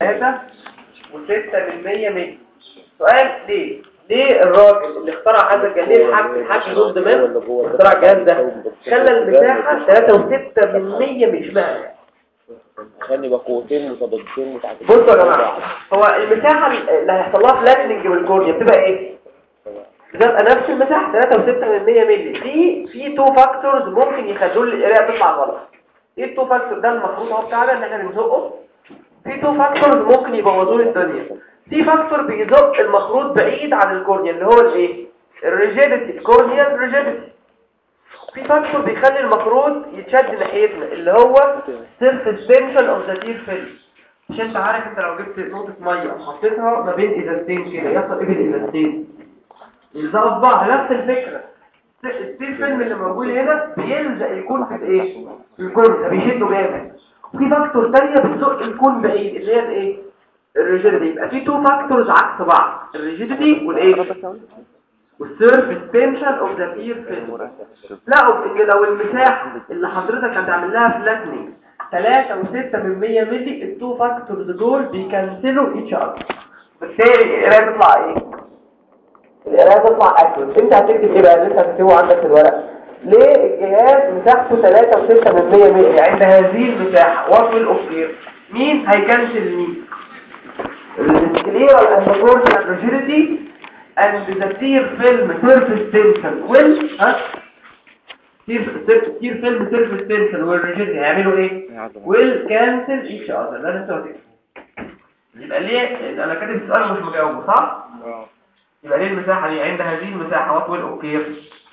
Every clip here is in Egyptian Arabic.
3 و6 من 100 مللي سؤال ليه ليه الراجل اللي اخترع هذا الجهاز ليه الحاج الحاج ضد من اخترع الجهاز ده خلى المساحه 3 و6 من 100 مللي اشمعنى عشان يبقى قوتين متضادتين متعاكسين بصوا يا جماعه هو المساحه اللي هيحصل لها فلاتننج بالكورنيا بتبقى ايه بتبقى نفس المساحه 3 و6 من 100 مللي في في تو فاكتورز ممكن يخلوا القراءه تطلع غلط ايه التو فاكتور ده المفروض هو بتاعنا ان احنا بنزقه في تو فاكتورز ممكن يبوظوا لي الدنيا في فاكتور بيزق المخروط بعيد عن الكورنيا اللي هو الايه الريجيديتي الكورنيال ريجيديتي في فاكتور بيخلي المخروط يتشد ناحيتنا اللي هو سيرفيس تنشن اوف ذا تير فيلم مش انت عارف انت لو جبت نقطه ميه وحطيتها ما بين ازازتين كده يحصل ايه بالازازتين يلزقوا في بعض نفس الفكره التير فيلم اللي موجود هنا بيلزق الكون في الايه في الكون بيشده جامد وفي فاكتور ثانيه بتزق الكون بعيد اللي هي الايه الريجيديتي يبقى في تو فاكتورز عكس بعض الريجيديتي والايه والسيرفيس تنشن اوف ذا تير فيلم لقوا ان لو المساحه اللي حضرتك هتعمل لها فلاتنينج 3 و6 من 100 مللي التو فاكتورز دول بيكنسلوا ايتش اذر بالتالي القرايه تطلع ايه القرايه تطلع اكيوريت انت هتكتب ايه بقى اللي انت هتكتبه عندك في الورق ليه الجهاز مساحته 3 و6 من 100 مللي عند هذه المساحه وات ويل اوكير مين هيكنسل مين السكليرال اند كورنيال ريجيديتي and the tear film surface tension will ها tear tear film surface tension والrigidity هيعملوا ايه will cancel each other ده انت هتكتب يبقى ليه انا كاتب السؤال مش مجاوبه صح يبقى ليه المساحه دي عند هذه المساحه what will occur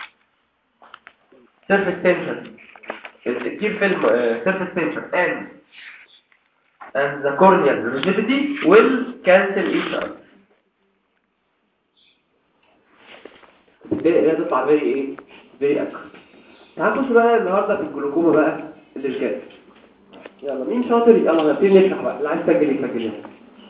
surface tension التير فيلم surface tension and and the corneal rigidity will cancel each other بالتالي هي تطلع فيري ايه فيري اكتر تعال نخش بقى النهارده في الجلوكوما بقى اللي جاي يلا مين شاطر يلا نبتدي نشرح بقى اللي عايز يسجل يسجل يلا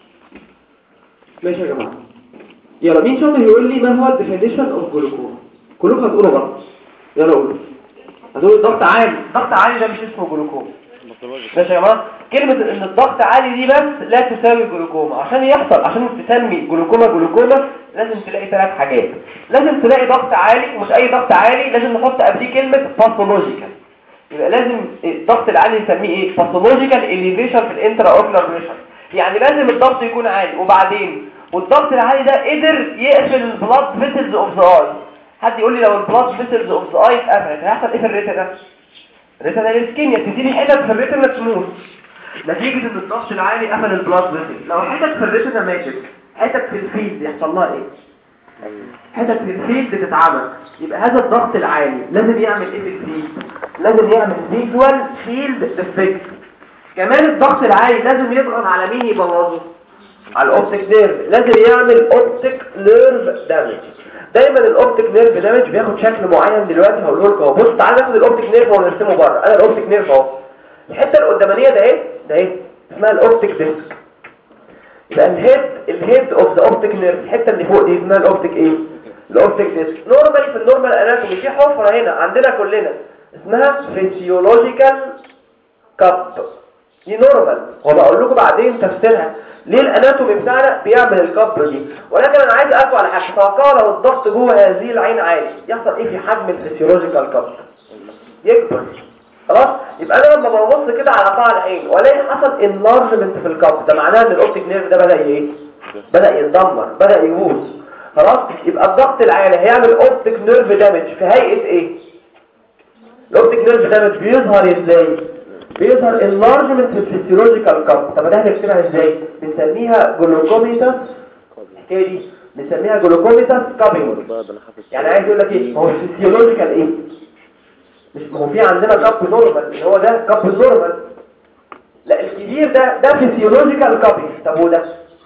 ماشي يا جماعه يلا مين شاطر يقول لي ما هو الديفينيشن اوف جلوكوما كلكم هتقولوا غلط يلا قولوا هتقولوا ضغط عالي ضغط عالي ده مش اسمه جلوكوما ماشي يا جماعه كلمه ان الضغط عالي دي بس لا تساوي جلوكوما عشان يحصل عشان تسمي جلوكوما جلوكوما لازم تلاقي ثلاث حاجات لازم تلاقي ضغط عالي ومش اي ضغط عالي لازم نحط قبليه كلمه باثولوجيكال يبقى لازم الضغط العالي نسميه ايه باثولوجيكال اليفيشن في الانترا اوكلر بريشر يعني لازم الضغط يكون عالي وبعدين والضغط العالي ده قدر يقفل البلاد فيسلز اوف ذا اي حد يقول لي لو البلاد فيسلز اوف ذا اي اتقفلت هيحصل ايه في الريتنا الريتنا الاسكيميا تديني حتت في الريتنا تموت نتيجه ان الضغط العالي قفل البلاد فيسل لو حتت في الريتنا ماتت حتت في الفيلد يحصل لها ايه حتت في الفيلد تتعمل يبقى هذا الضغط العالي لازم يعمل ايه في الفيلد لازم يعمل فيجوال فيلد ديفكت كمان الضغط العالي لازم يضغط على مين يبوظه على الاوبتيك نيرف لازم يعمل اوبتيك نيرف دامج دايما الاوبتيك نيرف دامج بياخد شكل معين دلوقتي هقول لكم اهو بص تعالى ناخد الاوبتيك نيرف ونرسمه بره انا الاوبتيك نيرف اهو الحته القدامانيه ده ايه ده ايه اسمها الاوبتيك ديسك يبقى الهيد الهيد اوف ذا اوبتيك نيرف الحته اللي فوق دي اسمها الاوبتيك ايه الاوبتيك ديسك نورمالي في النورمال اناتومي في حفره هنا عندنا كلنا اسمها فيسيولوجيكال كاب دي نورمال وبقول لكم بعدين تفسيرها ليه الاناتومي بتاعنا بيعمل الكاب دي ولكن انا عايز اقوى على حاجه توقع لو الضغط جوه هذه العين عالي يحصل ايه في حجم الفيسيولوجيكال كاب يكبر خلاص يبقى انا لما ببص كده على قاع العين والاقي حصل انلارجمنت في الكاب ده معناه ان الاوبتيك نيرف ده بدا ايه بدا يتدمر بدا يبوظ خلاص يبقى الضغط العالي هيعمل اوبتيك نيرف دامج في هيئه ايه الاوبتيك نيرف دامج بيظهر ازاي بيظهر انلارجمنت في الفيسيولوجيكال كاب طب ده هنكتبها ازاي بنسميها جلوكوميتاس الحكايه دي بنسميها جلوكوميتاس كابينج يعني عايز يقول لك ايه هو الفيسيولوجيكال ايه مش ما هو في عندنا كاب نورمال اللي هو ده كاب نورمال لا الكبير ده ده فيسيولوجيكال كابينج طب وده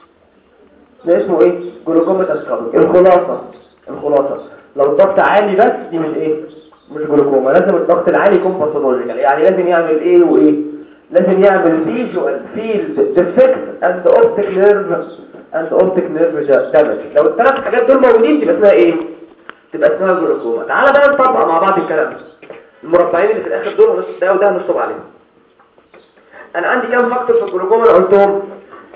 ده اسمه ايه جلوكوميتاس كابينج الخلاصه الخلاصه لو الضغط عالي بس دي مش ايه مش جلوكوما لازم الضغط العالي يكون باثولوجيكال يعني لازم يعمل ايه وايه لازم يعمل فيجوال فيلد ديفكت اند اوبتيك نيرف اند اوبتيك نيرف دامج لو الثلاث حاجات دول موجودين تبقى اسمها ايه تبقى اسمها جلوكوما تعالى بقى نطبق مع بعض الكلام ده المربعين اللي في الاخر دول ده وده هنشطب عليهم انا عندي كام فاكتور في الجلوكوما انا قلتهم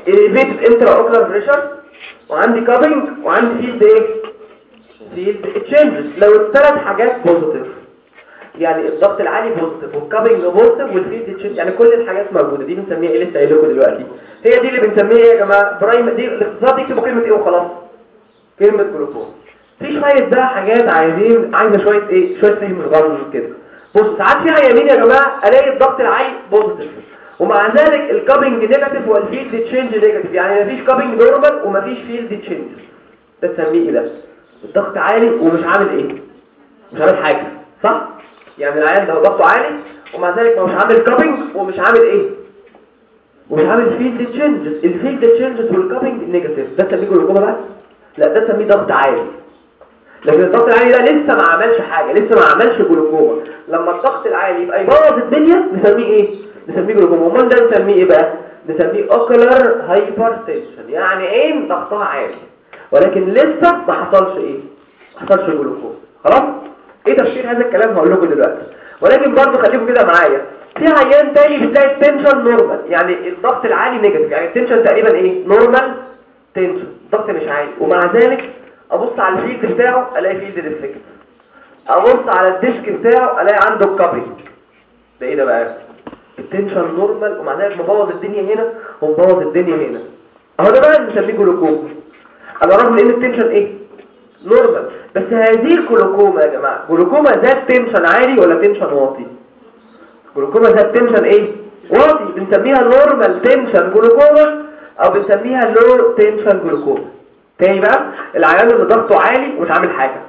elevated intraocular pressure وعندي كابينج وعندي فيلد ايه فيلد تشينجز لو الثلاث حاجات بوزيتيف يعني الضغط العالي بوزيتيف والكابينج بوزيتيف والفيلد تشينج يعني كل الحاجات موجوده دي بنسميها ايه لسه قايل لكم دلوقتي هي دي اللي بنسميها ايه يا جماعه برايم دي الاختصار دي اكتبوا كلمه ايه وخلاص كلمه جلوكوز في شويه بقى حاجات عايزين عايزه شويه ايه شويه فهم غلط كده بص ساعات فيها يمين يا جماعه الاقي الضغط العالي بوزيتيف ومع ذلك الكابينج نيجاتيف والفيلد تشينج نيجاتيف يعني مفيش كابينج نورمال ومفيش فيلد تشينج ده تسميه ايه ده الضغط عالي ومش عامل ايه مش عامل حاجه صح يعني العيان ده ضغطه عالي ومع ذلك ما مش عامل كابينج ومش عامل ايه ومش عامل فيلد تشينجز الفيلد تشينجز والكابينج نيجاتيف ده تسميه جلوكوما بقى لا ده تسميه ضغط عالي لكن الضغط العالي ده لسه ما عملش حاجه لسه ما عملش جلوكوما لما الضغط العالي يبقى يبوظ الدنيا نسميه ايه نسميه جلوكوما امال ده نسميه ايه بقى نسميه اوكلر هايبرتنشن يعني عين ضغطها عالي ولكن لسه ما حصلش ايه ما حصلش جلوكوما خلاص ايه تفسير هذا الكلام هقول لكم دلوقتي ولكن برضه خليكم كده معايا في عيان تاني بتلاقي التنشن نورمال يعني الضغط العالي نيجاتيف يعني التنشن تقريبا ايه نورمال تنشن الضغط مش عالي ومع ذلك ابص على الفيلد بتاعه الاقي فيلد ديفكت ابص على الديسك بتاعه الاقي عنده كابينج ده ايه ده بقى التنشن نورمال ومع ذلك مبوظ الدنيا هنا ومبوظ الدنيا هنا اهو ده بقى بنسميه جلوكوما على الرغم ان التنشن ايه نورمال بس هذه الجلوكوما يا جماعه جلوكوما ذات تنشن عالي ولا تنشن واطي جلوكوما ذات تنشن ايه واطي بنسميها نورمال تنشن جلوكوما او بنسميها لو تنشن جلوكوما تاني بقى العيان اللي ضغطه عالي ومش عامل حاجه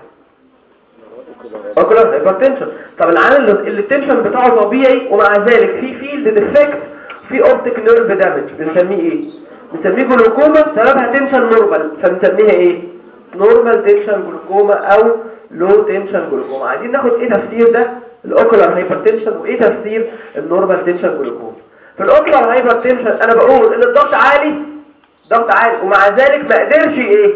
اوكلر هايبرتنشن طب العيان اللي اللي التنشن بتاعه طبيعي ومع ذلك في فيلد ديفكت في اوبتيك نيرف دامج بنسميه ايه بنسميه جلوكوما سببها تنشن نورمال فبنسميها ايه نورمال تنشن جلوكوما او لو تنشن جلوكوما عايزين ناخد ايه تفسير ده الاوكلر هايبرتنشن وايه تفسير النورمال تنشن جلوكوما في الاوكلر هايبرتنشن انا بقول ان الضغط عالي ضغط عالي ومع ذلك ما قدرش ايه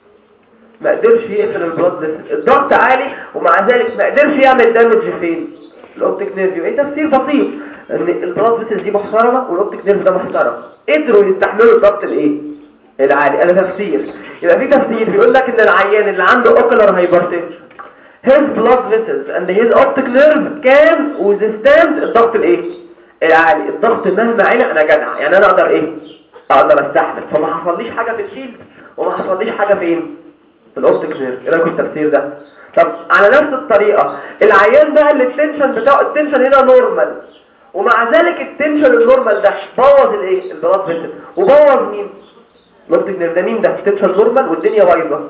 ما قدرش يقفل البلاد فيسل الضغط عالي ومع ذلك ما قدرش يعمل دامج فين الاوبتيك نيرف ايه تفسير بسيط ان البلاد فيسل دي محترمه والاوبتيك نيرف ده محترم قدروا يستحملوا الضغط الايه العالي انا تفسير يبقى في تفسير بيقول لك ان العيان اللي عنده اوكلر هايبرتنشن his blood vessels and his optic nerve can withstand الضغط الايه العالي الضغط مهما عالي انا جدع يعني انا اقدر ايه اقدر استحمل فما حصليش حاجه في الشيلد وما حصليش حاجه فين في الاوبتيك نيرف ايه رايكم التفسير ده طب على نفس الطريقه العيان بقى اللي التنشن بتاعه التنشن هنا نورمال ومع ذلك التنشن النورمال ده بوظ الايه البلاد فيسل وبوظ مين الاوبتيك نيرف ده مين ده التنشن نورمال والدنيا بايظه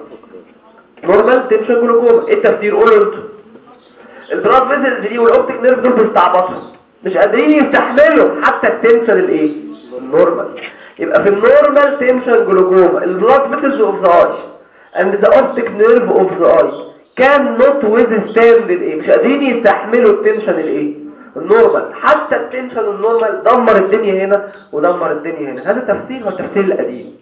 نورمال تنشن جلوكوما ايه التفسير قولوا انتوا البلاد فيسلز دي والاوبتيك نيرف دول بيستعبطوا مش قادرين يستحملوا حتى التنشن الايه النورمال يبقى في النورمال تنشن جلوكوما البلاد فيسلز اوف ذا اي and the optic nerve of the eye cannot withstand الايه مش قادرين يستحملوا التنشن الايه النورمال حتى التنشن النورمال دمر الدنيا هنا ودمر الدنيا هنا هذا تفسير هو التفسير القديم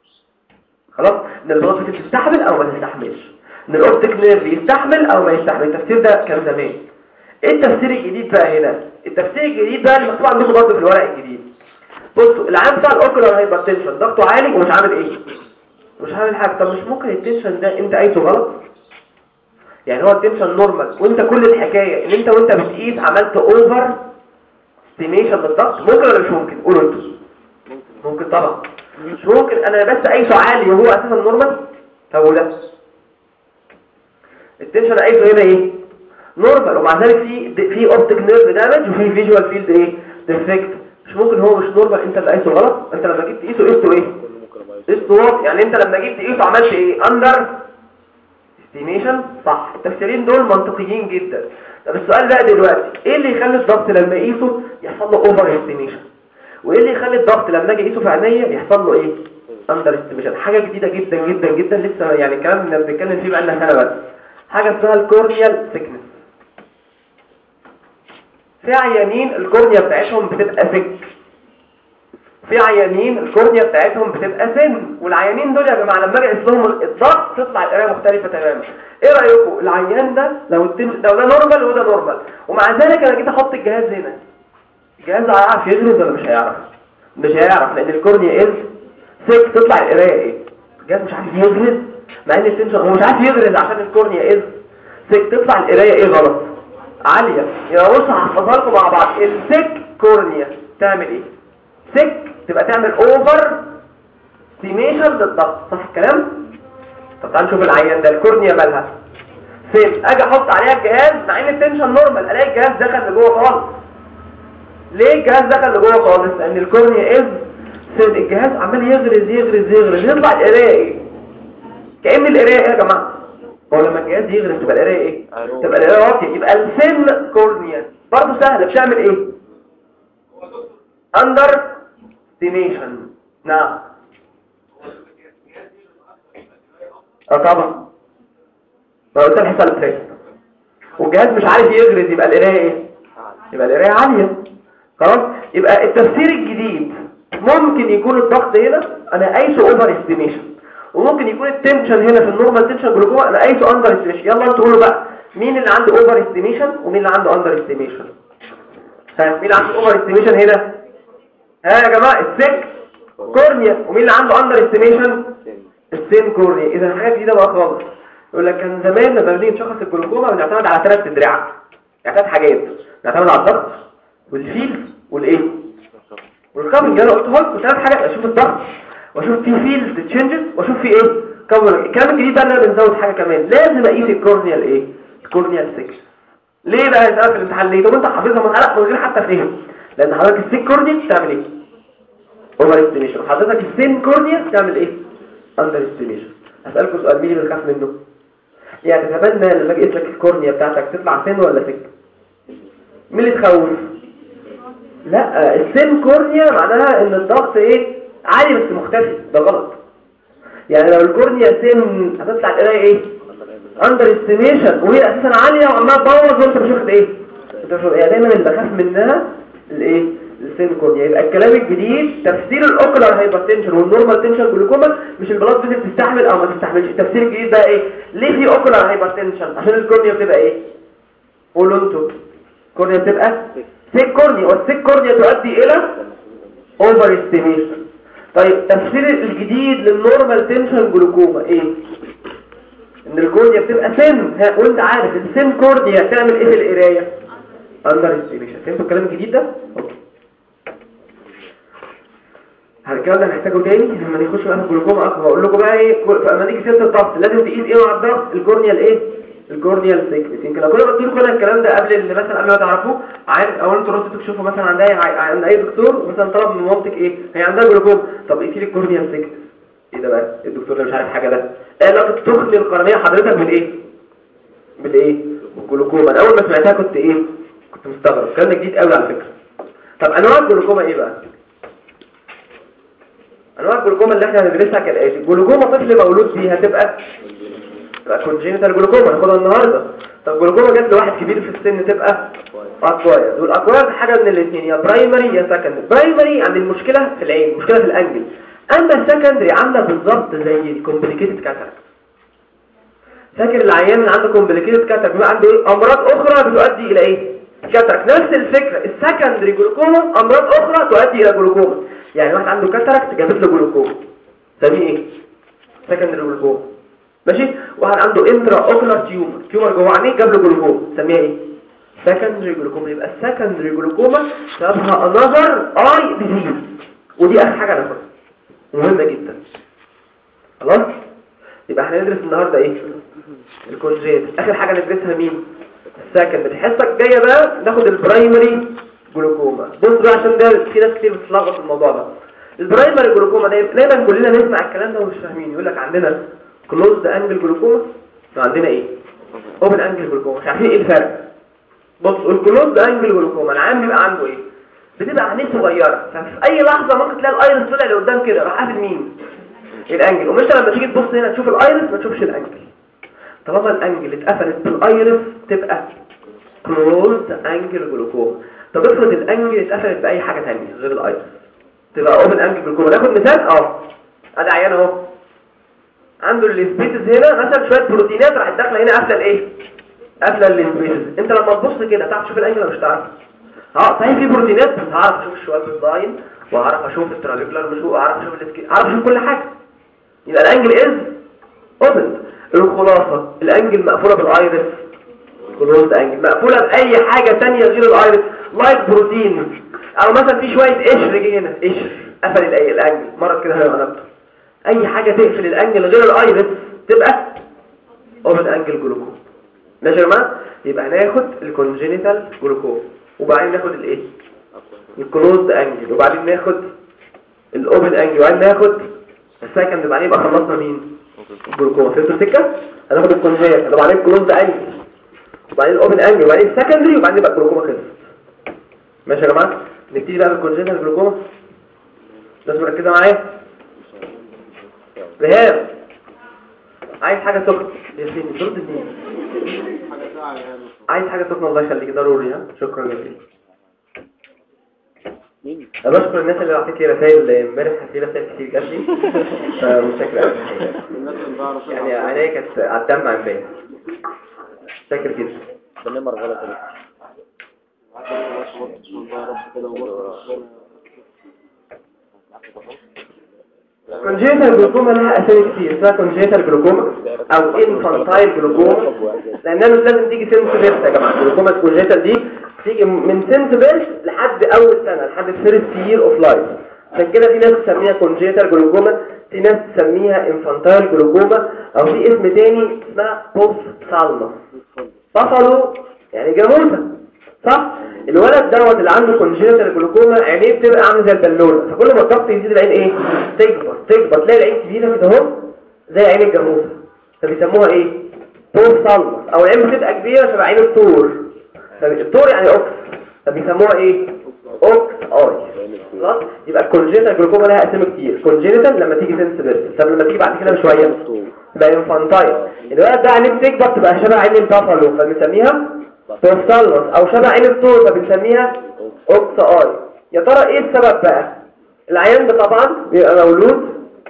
خلاص ان البلاد فيسل تستحمل او ما تستحملش ان الاوبتيك نيرف يستحمل او ما يستحمل التفسير ده كان زمان ايه التفسير الجديد بقى هنا التفسير الجديد بقى اللي مكتوب عندكم برضه في الورق الجديد بصوا العام بتاع الاوكولار هايبرتنشن ضغطه عالي ومش عامل ايه مش عامل حاجه طب مش ممكن التنشن ده انت قايسه غلط يعني هو التنشن نورمال وانت كل الحكايه ان انت وانت بتقيس عملت اوفر استيميشن للضغط ممكن ولا مش ممكن قولوا انتوا ممكن طبعا مش ممكن انا بس قايسه عالي وهو اساسا نورمال طب ده التنشن قايسه هنا ايه نورمال ومع ذلك في في اوبتيك نيرف دامج وفي فيجوال فيلد ايه ديفكت مش ممكن هو مش نورمال انت اللي قايسه غلط انت لما جيت تقيسه قيسته ايه قيسته واطي يعني انت لما جيت تقيسه عملت ايه اندر استيميشن صح التفسيرين دول منطقيين جدا طب السؤال بقى دلوقتي ايه اللي يخلي الضغط لما اقيسه يحصل له اوفر استيميشن وايه اللي يخلي الضغط لما اجي اقيسه في عينيا يحصل له ايه اندر استيميشن حاجه جديده جدا جدا جدا لسه يعني الكلام اللي بنتكلم فيه بقالنا سنه بس حاجه اسمها الكورنيال سيكنس في عيانين الكورنيا بتاعتهم بتبقى سك في عيانين الكورنيا بتاعتهم بتبقى سن والعيانين دول يا جماعه لما اجي اقيس لهم الضغط تطلع القرايه مختلفه تماما ايه رايكم العيان ده لو التن... لو ده نورمال وده نورمال ومع ذلك انا جيت احط الجهاز هنا الجهاز هيعرف يغرز ولا مش هيعرف مش هيعرف لان الكورنيا از سك تطلع القرايه ايه الجهاز مش عارف يغرز مع ان التنشن هو مش عارف يغرز عشان الكورنيا اذ سك تطلع القرايه ايه غلط عاليه يبقى بص هحفظها لكم مع بعض السك كورنيا تعمل ايه سك تبقى تعمل اوفر ستيميشن للضغط صح الكلام طب تعال نشوف العيان ده الكورنيا مالها فين اجي احط عليها الجهاز مع ان التنشن نورمال الاقي الجهاز دخل لجوه خالص ليه الجهاز دخل لجوه خالص لان الكورنيا از سيد الجهاز عمال يغرز يغرز يغرز يطلع القرايه ايه كأن القرايه ايه يا جماعه هو لما الجهاز يغرز تبقى القرايه ايه تبقى القرايه واطيه يبقى السن كورنيا برضه سهله بتعمل ايه اندر ستيميشن نعم اه طبعا ما قلت الحصه اللي فاتت والجهاز مش عارف يغرز يبقى القرايه ايه يبقى القرايه عاليه خلاص يبقى التفسير الجديد ممكن يكون الضغط هنا انا قايسه اوفر استيميشن وممكن يكون التنشن هنا في النورمال تنشن جلوكوما انا قايسه اندر استيميشن يلا انتوا قولوا بقى مين اللي عنده اوفر استيميشن ومين اللي عنده اندر استيميشن ها مين اللي عنده اوفر استيميشن هنا ها يا جماعه السك كورنيا ومين اللي عنده اندر استيميشن السين كورنيا اذا حاجه جديده بقى خالص يقول لك كان زمان لما بنيجي نشخص الجلوكوما بنعتمد على ثلاث ادراع يعني ثلاث حاجات نعتمد على الضغط والفيل والايه والكامل انا قلت لكم ثلاث حاجات اشوف الضغط واشوف في فيلد تشينجز واشوف في ايه كامل الكلام الجديد بقى ان انا بنزود حاجه كمان لازم اقيس الكورنيال ايه الكورنيال 6 ليه بقى يسالك في الامتحان ليه طب انت حافظها من قلق من غير حتى فهم لان حضرتك السيك كورنيا بتعمل ايه اوفر استيميشن وحضرتك السين كورنيا بتعمل ايه اندر استيميشن هسالكم سؤال مين اللي بنخاف منه يعني تتمنى لما اجي لك الكورنيا بتاعتك تطلع سن ولا سك مين اللي تخوف لا السن كورنيا معناها ان الضغط ايه عالي بس مختفي ده غلط يعني لو الكورنيا سن هتطلع القرايه ايه اندر استيميشن وهي اساسا عاليه وعماله تبوظ وانت مش واخد ايه انت مش واخد- يعني دايما اللي بخاف منها الايه السن كورنيا يبقى الكلام الجديد تفسير الاوكلر هايبرتنشن والنورمال تنشن جلوكوما مش البلاد فيزل تستحمل او ما تستحملش التفسير الجديد بقى ايه ليه في اوكلر هايبرتنشن عشان الكورنيا بتبقى ايه قولوا انتوا الكورنيا بتبقى سيك كورنيا والسيك كورنيا تؤدي الى اوفر استيميشن طيب تفسير الجديد للنورمال تنشن جلوكوما ايه ان الكورنيا بتبقى سن ها وانت عارف السن كورنيا تعمل ايه في القرايه اندر استيميشن فهمتوا الكلام الجديد ده اوكي الكلام ده هنحتاجه تاني لما نخش بقى في الجلوكوما اكتر هقول لكم بقى ايه فلما نيجي سيره الضغط لازم تقيس ايه مع الضغط الكورنيال ايه الكورنيال سيكنس يمكن لو كنا قلت لكم انا الكلام ده قبل اللي مثلا قبل ما تعرفوه عارف او انتوا رحتوا تشوفوا مثلا عند اي عند اي دكتور مثلا طلب من مامتك ايه هي عندها جلوكوما طب قيسي لي الكورنيال سيكنس ايه ده بقى الدكتور اللي مش عارف حاجه ده قال لك تخلي القرنيه حضرتك من ايه بالايه بالجلوكوما انا اول ما سمعتها كنت ايه كنت مستغرب الكلام ده جديد قوي على فكره طب انواع الجلوكوما ايه بقى انواع الجلوكوما اللي احنا هندرسها كالاتي جلوكوما طفل مولود بيها تبقى تبقى كونجينيتال جلوكوما ناخدها النهارده طب جلوكوما جت لواحد كبير في السن تبقى اكواير والاكواير حاجه من الاثنين يا برايمري يا سكندري برايمري عند المشكله في العين مشكله في الانجل اما السكندري عامله بالظبط زي الكومبليكيتد كاتاراكت فاكر العيان اللي عنده كومبليكيتد كاتاراكت بيبقى عنده ايه امراض اخرى بتؤدي الى ايه كاتاراكت نفس الفكره السكندري جلوكوما امراض اخرى تؤدي الى جلوكوما يعني واحد عنده كاتاراكت جابت له جلوكوما سميه ايه سكندري جلوكوما ماشي واحد عنده انترا اوكلر تيومر تيومر جوه عينيه جاب له جلوكوما سميها ايه سكندري جلوكوما يبقى السكندري جلوكوما سببها انذر اي ديزيز ودي اخر حاجه ناخدها مهمه جدا خلاص يبقى احنا ندرس النهارده ايه الكونجيت اخر حاجه ندرسها مين السكند الحصه الجايه بقى ناخد البرايمري جلوكوما بص بقى عشان ده في ناس كتير بتتلخبط في الموضوع ده البرايمري جلوكوما دايما دايما كلنا نسمع الكلام ده ومش فاهمين يقول لك عندنا كلوزد انجل جلوكوما وعندنا ايه اوبن انجل جلوكوما مش عارفين ايه الفرق بص الكلوزد انجل جلوكوما العام بيبقى عنده ايه بتبقى عينيه صغيره ففي اي لحظه ممكن تلاقي الايرس طلع لقدام كده راح قافل مين الانجل ومش لما تيجي تبص هنا تشوف الايرس ما تشوفش الانجل طالما الانجل اتقفلت بالايرس تبقى كلوزد انجل جلوكوما طب افرض الانجل اتقفلت باي حاجه ثانيه غير الايرس تبقى اوبن انجل جلوكوما ناخد مثال اه ادي عيان اهو عنده السبيسز هنا مثلا شويه بروتينات راحت داخله هنا قافله الايه قافله السبيسز انت لما تبص كده تعرف تشوف الانجل ولا مش تعرف اه صحيح في بروتينات بس هعرف اشوف شويه الداين واعرف اشوف الترابيكولار مش اعرف اشوف السكين اعرف اشوف كل حاجه يبقى الانجل از اوبن الخلاصه الانجل مقفوله بالايرس كلوز انجل مقفوله باي حاجه ثانيه غير الايرس لايك بروتين او مثلا في شويه قشر جه هنا قشر قفل الأي- الانجل مرض كده هيبقى نبته اي حاجه تقفل الانجل غير الايرس تبقى اوبن انجل جلوكوم ماشي يا جماعه يبقى هناخد الكونجينيتال جلوكوم وبعدين ناخد الايه الكلوزد انجل وبعدين ناخد الاوبن انجل وبعدين ناخد السكند بعدين يبقى خلصنا مين الجلوكوم فهمتوا السكه هناخد الكونجينيتال وبعدين الكلوزد انجل وبعدين الاوبن انجل وبعدين السكندري وبعدين يبقى الجلوكوما خلص ماشي يا جماعه نبتدي بقى بالكونجينيتال جلوكوما الناس مركزه معايا رهاب عايز حاجه سخنه يا سيدي ترد منين عايز حاجه سخنه الله يخليك ضروري ها شكرا جزيلا مين؟ انا بشكر الناس اللي بعتت لي رسائل امبارح في رسائل كتير جات لي فمتشكر قوي يعني عينيا كانت على الدم امبارح شاكر جدا ده نمر غلط عليك كونجيتال جلوكوما لها اسامي كتير اسمها كونجيتال جلوكوما او انفانتايل جلوكوما لانها مش لازم تيجي سنس بيرث يا جماعه جلوكوما كونجيتال دي تيجي من سنس بيرث لحد اول سنه لحد الفيرست يير اوف لايف عشان كده في ناس تسميها كونجيتال جلوكوما في ناس تسميها انفانتايل جلوكوما او في اسم تاني اسمها بوست سالما بافالو يعني جاموسه صح الولد دوت اللي عنده كونجينيتال جلوكوما عينيه بتبقى عامله زي البالونه فكل ما الضغط يزيد العين ايه تكبر تكبر تلاقي العين كبيره كده اهو زي عين الجاموسه فبيسموها ايه طور صلب او العين بتبقى كبيره شبه عين الطور الطور يعني اوكس فبيسموها ايه اوكس اي خلاص يبقى الكونجينيتال جلوكوما لها اسامي كتير كونجينيتال لما تيجي سنس بيرث طب لما تيجي بعد كده بشويه تبقى انفانتايل الولد ده عينيه بتكبر تبقى شبه عين البافالو فبنسميها بوستالوس او شبه عين الطور فبنسميها اوكس اي يا ترى ايه السبب بقى العيان ده طبعا بيبقى مولود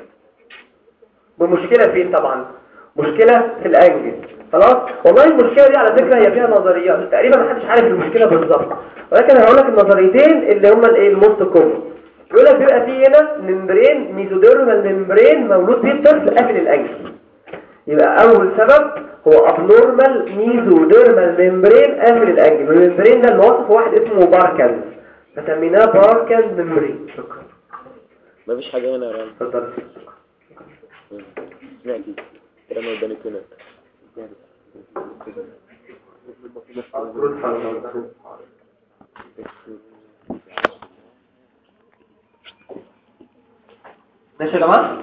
بمشكله فين طبعا مشكله في الانجل خلاص والله المشكله دي على فكره هي فيها نظريات تقريبا محدش عارف المشكله بالظبط ولكن هقول لك النظريتين اللي هما الايه الموست كومن يقول لك بيبقى فيه هنا ممبرين ميزوديرمال ممبرين مولود فيه الطفل قافل الانجل يبقى اول سبب هو abnormal mesodermal membrane قافل الانجل والممبرين ده اللي وصفه واحد اسمه باركنز فسميناه باركنز ممبرين شكرا مفيش حاجة هنا يا رام اتفضل سمعتي كلام قدامك هنا ماشي يا جماعه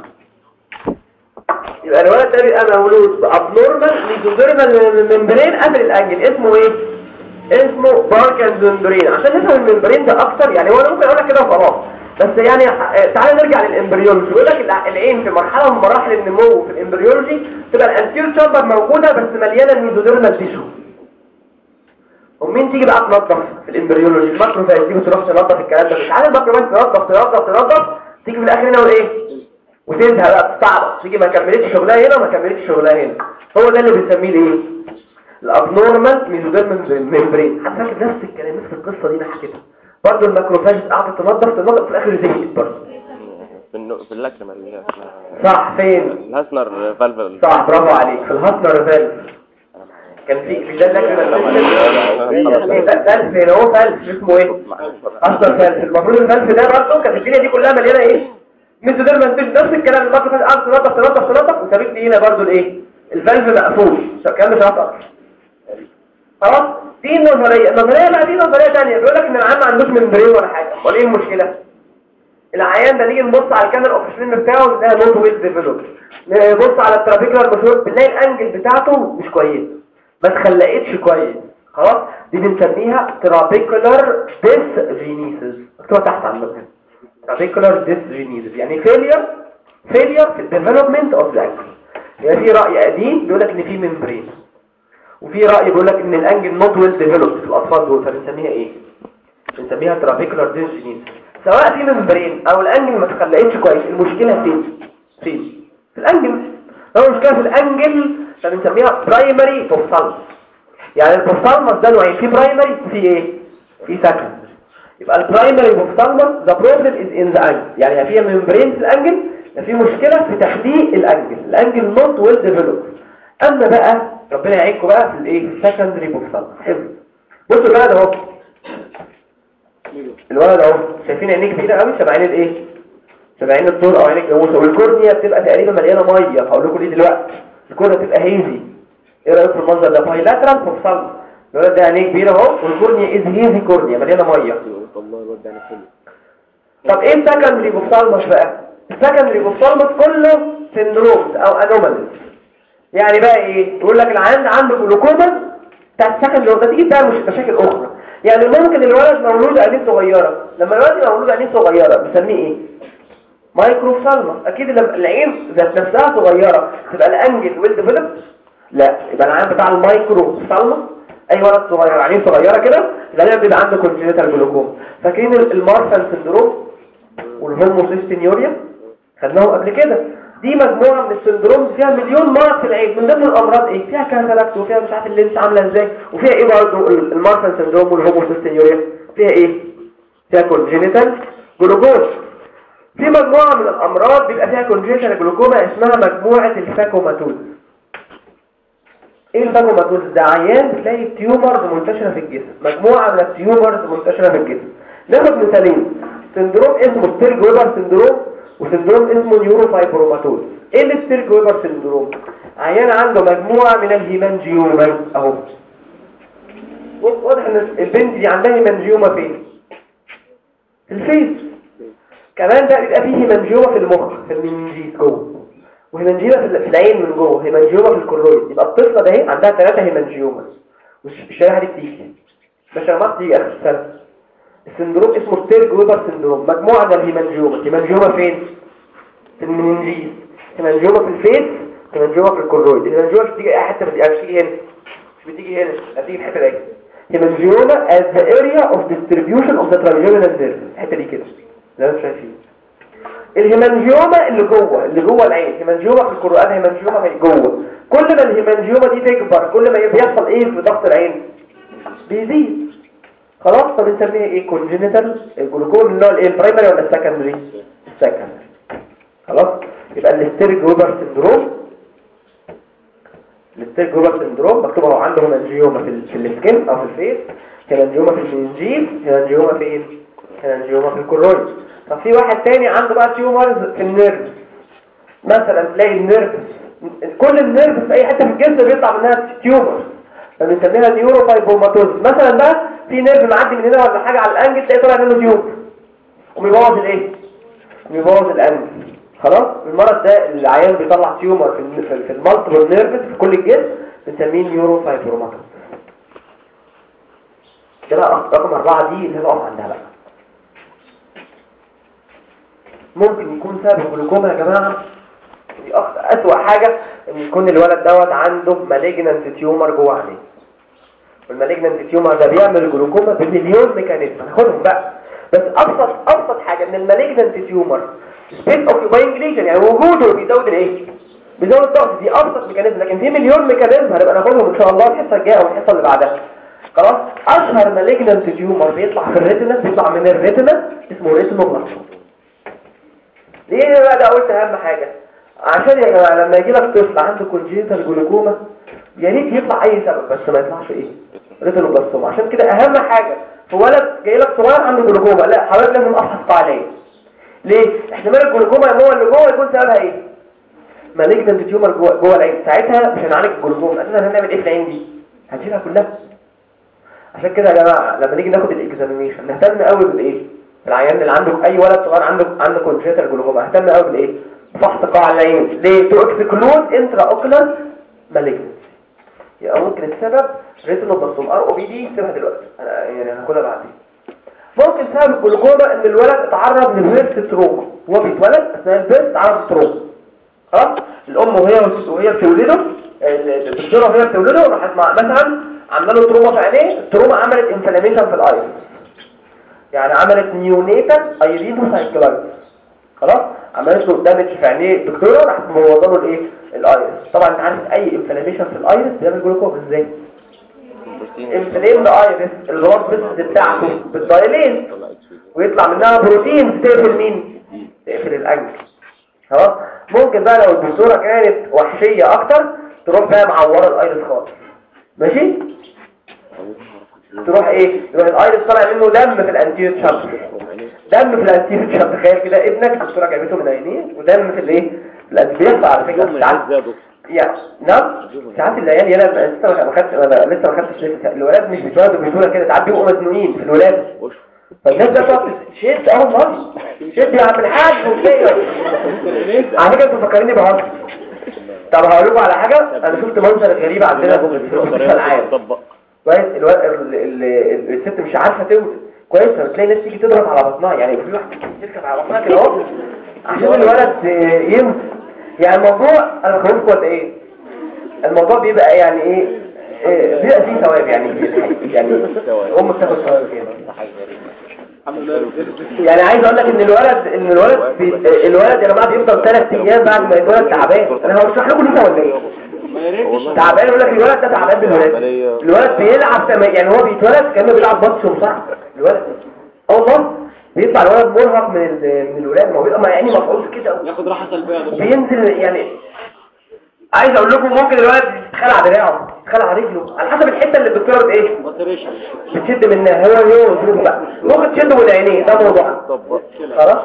يبقى الولد ده بيبقى مولود بابنورمال ميزوديرمال ممبرين قافل الانجل اسمه ايه اسمه باركنز ممبرين عشان نفهم الممبرين ده اكتر يعني هو انا ممكن اقول لك كده وخلاص بس يعني آه، تعالى نرجع للامبريولوجي بيقول لك الع- العين في مرحله من مراحل النمو في الامبريولوجي تبقى الانتير تشامبر موجوده بس مليانه ميزوديرمال تيشو ومين تيجي بقى تنظف في الامبريولوجي الماكروفاج تيجي تروح تنظف الكلام ده مش عارف الماكروفاج تنظف تنظف تنظف تيجي في الاخر هنا اقول ايه وتنتهى بقى تستعبط تيجي ما كملتش شغلها هنا وما كملتش شغلها هنا هو ده اللي بنسميه الايه الابنورمال ميزوديرمال ممبرين حد فاكر نفس الكلام نفس القصه دي انا حكيتها برضه الماكروفاج قعدت تنظف تنظف في الاخر زهقت برضه في النو... في اللكرمة اللي هي اسمها صح فين الهاسنر فالفل صح برافو عليك في الهاسنر فالف كان في في ده اللي فالف هنا هو فالف اسمه ايه اصلا فالف المفروض الفالف ده برضه كانت الدنيا دي كلها مليانه ايه مثل ده ما نفس الكلام الماكرو فالف قعدت تنظف تنظف تنظف وسابت لي هنا برضه الايه الفالف مقفول الكلام مش هيحصل خلاص دي النظريه النظريه بقى دي نظريه ثانيه بيقول لك ان العيان ما عندوش ممبرين ولا حاجه ولا ايه المشكله العيان ده نيجي نبص على الكاميرا اوبشن بتاعه نلاقي نوت ويل ديفلوب نبص على الترافيكولار مشهور بنلاقي الانجل بتاعته مش كويس ما اتخلقتش كويس خلاص دي بنسميها ترافيكولار ديسجينيسيس مكتوبه تحت على المكان ترافيكولار ديسجينيسيس يعني فيلير فيلير في الديفلوبمنت اوف ذا انجل يعني في راي قديم بيقول لك ان في ممبرين وفي راي بيقول لك ان الانجل نوت ويل ديفلوب في الاطفال دول فبنسميها ايه بنسميها ترافيكولار ديسجينيسيس سواء في ممبرين او الانجل ما اتخلقتش كويس المشكله فين فين في الانجل لو المشكله في الانجل فبنسميها برايمري بوستالمس يعني البوستالمس ده نوعين في برايمري وفي ايه في سكند يبقى البرايمري بوفتالمس ذا بروبلم از ان ذا انجل يعني في ممبرين في الانجل في مشكله في تحديد الانجل الانجل نوت ويل ديفلوب اما بقى ربنا يعينكم بقى في الايه السكندري بوفتالمس حلو بصوا الولد اهو الولد اهو شايفين عينيه كبيره قوي شبه عين الايه شبه عين الطور او عين الجاموسه والكورنيا بتبقى تقريبا مليانه ميه هقول لكم ليه دلوقتي الكورنيا بتبقى هيزي ايه رايك في المنظر ده بايلاترال بوفتالمس الولد ده عينيه كبيره اهو والكورنيا از هيزي كورنيا مليانه ميه والله الواد ده انا حلو طب ايه السكندري بوفتالمس بقى السكندري بوفتالمس كله سندرومز او انوماليز يعني بقى ايه يقول لك العيان ده عنده جلوكوما بتاع السكندري ده تيجي بقى مش مشاكل اخرى يعني ممكن الولد مولود عينيه صغيره لما الولد يبقى مولود عينيه صغيره بنسميه ايه مايكروفالمس اكيد لما العين ذات نفسها صغيره تبقى الانجل ويل ديفلوب لا يبقى العين بتاع المايكروفالمس اي ولد صغير عينيه صغيره كده غالبا بيبقى عنده كونجنيتال جلوكوما فاكرين المارفان سندروم والهوموسيستينيوريا خدناهم قبل كده دي مجموعة من السندروم فيها مليون مرض في العين من ضمن الأمراض ايه فيها كاتاراكت وفيها مش عارف اللينس عاملة ازاي وفيها ايه برضه المارفان سندروم والهوموسيستينيوريا فيها ايه فيها كونجينيتال جلوكوما في مجموعة من الأمراض بيبقى فيها كونجينيتال جلوكوما اسمها مجموعة الفاكوماتوز ايه الفاكوماتوز ده عيان بتلاقي تيومرز منتشرة في الجسم مجموعة من التيومرز منتشرة في الجسم ناخد مثالين سندروم اسمه ستيرج ويبر سندروم وسندروم اسمه نيوروفايبروماتوز ايه اللي ستيرج ويبر سندروم عيان عنده مجموعة من الهيمانجيومز اهو بص واضح ان البنت دي عندها هيمانجيوما فين في الفيس كمان ده بيبقى فيه هيمانجيوما في المخ في المنجيز جوه وهيمانجيوما في ال- في العين من جوه هيمانجيوما في الكرويد يبقى الطفله ده اهي عندها ثلاثه هيمانجيوما والشريحه دي بتيجي بشرمات تيجي اخر السنه السندروم اسمه ستيرج ويبر سندروم مجموعه من الهيمانجيوما الهيمانجيوما فين في المنجيز هيمانجيوما في الفيس هيمانجيوما في الكرويد الهيمانجيوما مش بتيجي اي حته بتيجي مش بتيجي هنا مش بتيجي هنا بتيجي في الحته دي هيمانجيوما as the area of distribution of the trigeminal nerve الحته دي كده زي ما انتم شايفين الهيمانجيوما اللي جوه اللي جوه العين هيمانجيوما في الكرويد هيمانجيوما في جوه كل ما الهيمانجيوما دي تكبر كل ما بيحصل ايه في ضغط العين بيزيد خلاص طب نسميها ايه كونجينيتال الجلوكوما من النوع الايه البرايمري ولا السكندري السكندري خلاص يبقى الاستيرج ويبر سندروم الاستيرج ويبر سندروم مكتوب اهو عنده هيمانجيوما في ال- في السكين او في الفيس هيمانجيوما في المنجيز هيمانجيوما فين هيمانجيوما في الكرويد طب في واحد تاني عنده بقى تيومرز في النيرف مثلا تلاقي النيرف كل النيرف في اي حته في الجسم بيطلع منها تيومر فبنسميها نيوروفايبروماتوز مثلا بقى في نيرف معدي من هنا ولا حاجه على الانجل تلاقي طالع منه تيوب وبيبوظ الايه بيبوظ الانجل خلاص المرض ده العيان بيطلع تيومر في الن- في- في المالتيبل نيرفز في كل الجسم بنسميه نيوروفايبروماتوز كده رقم أربعة دي اللي نقف عندها بقى ممكن يكون سبب الجلوكوما يا جماعة دي أخطر أسوأ حاجة إن يكون الولد دوت عنده مالجنانت تيومر جوه عينيه والمالجنانت تيومر ده بيعمل جلوكوما بمليون ميكانيزم هناخدهم بقى بس أبسط أبسط حاجة إن المالجنانت تيومر سبيس اوكيباينج ليجن يعني وجوده بيزود الإيه؟ بيزود الضغط دي أبسط ميكانيزم لكن في مليون ميكانيزم هنبقى ناخدهم إن شاء الله الحصة الجاية والحصة اللي بعدها خلاص أشهر مالجنانت تيومر بيطلع في الريتنا بيطلع من الريتنا اسمه ريتنوبلاستوما ليه بقى ده قلت اهم حاجة عشان يا جماعة لما يجي لك طفل عنده كونجينيتال جلوكوما يا ريت يطلع اي سبب بس ما يطلعش ايه ريتينوبلاستوما عشان كده اهم حاجة في ولد جاي لك صغير عنده جلوكوما لا حضرتك لازم افحص قاعدية ليه احتمال الجلوكوما يا هو اللي جوه يكون سببها ايه مالجنت تيومر جوه جوه العين ساعتها مش هنعالج الجلوكوما اساسا هنعمل ايه في العين دي هنشيلها كلها عشان كده يا جماعه لما نيجي ناخد الاكزامينيشن نهتم قوي بالايه العيان اللي عنده اي ولد صغير عنده عنده كونجنتال جلوكوما اهتم قوي بالايه فحص قاع العين ليه تو اكسكلود انترا اوكلر مالجنس يبقى ممكن السبب ريتينوبلاستوم ار او بي دي سيبها دلوقتي انا يعني هاخدها بعدين ممكن سبب الجلوكوما ان الولد اتعرض لفيرست تروما هو بيتولد اثناء البيرث اتعرض لتروما خلاص الام وهي وهي بتولده الدكتوره وهي بتولده راحت مع مثلا عامله له تروما في عينيه التروما عملت انفلاميشن في الايرس يعني عملت نيونيتال ايريدوسايكلايتس خلاص عملت له دامج في عينيه الدكتوره راحت مبوظه له الايه الايرس طبعا انت عارف اي انفلاميشن في الايرس بيعمل جلوكوما ازاي انفليمد ايرس البلاد فيسز بتاعته بالدايلين ويطلع منها بروتين تقفل مين تقفل الانجل خلاص ممكن بقى لو الدكتوره كانت وحشيه اكتر تروح بقى معوره الايرس خالص ماشي تروح ايه يروح الايرس طالع منه دم في الانتيريور شابتر دم في الانتيريور شابتر تخيل كده ابنك الدكتوره جابته من عينيه ودم في الايه في الانتيريور بيحصل على فكره من ساعات الزادو يعني نعم ساعات العيال يلا لسه ما خدتش انا لسه ما خدتش لسه الولاد مش بيتولدوا بيتولدوا كده ساعات بيبقوا مزنوقين في الولاده فالناس بقى تقعد شد اه والله شد يا عم الحاج وكده على فكره انتوا فاكريني بهزر طب هقول لكم على حاجه انا شفت منظر غريب عندنا في المستشفى العام تطبق كويس الولد ال- ال- ال- الست مش عارفه تولد كويس فتلاقي ناس تيجي تضغط على بطنها يعني في واحده تركب على بطنها كده اهو عشان الولد آه، ينزل يعني الموضوع انا بخوفكم ولا ايه الموضوع بيبقى يعني ايه آه، بيبقى فيه ثواب يعني يعني ام بتاخد ثواب كده يعني عايز اقول لك ان الولد ان الولد بي... الولد يا جماعه بيفضل ثلاث ايام بعد ما يتولد تعبان انا هشرح لكم ليه ولا ايه تعبان يقول لك الولد ده تعبان بالولاده الولد بيلعب تم... يعني هو بيتولد كانه بيلعب ماتش ومصارعه الولد اه والله بيطلع الولد مرهق من ال... من الولاد ما هو بيبقى يعني مفعوص كده ياخد راحة سلبية يا دكتور بينزل يعني عايز اقول لكم ممكن الولد يتخلع دراعه يتخلع رجله على حسب الحته اللي الدكتوره بت ايه بطريشن بتشد منها هو هو شوفوا بقى ممكن تشده من عينيه ده موضوع تطبق خلاص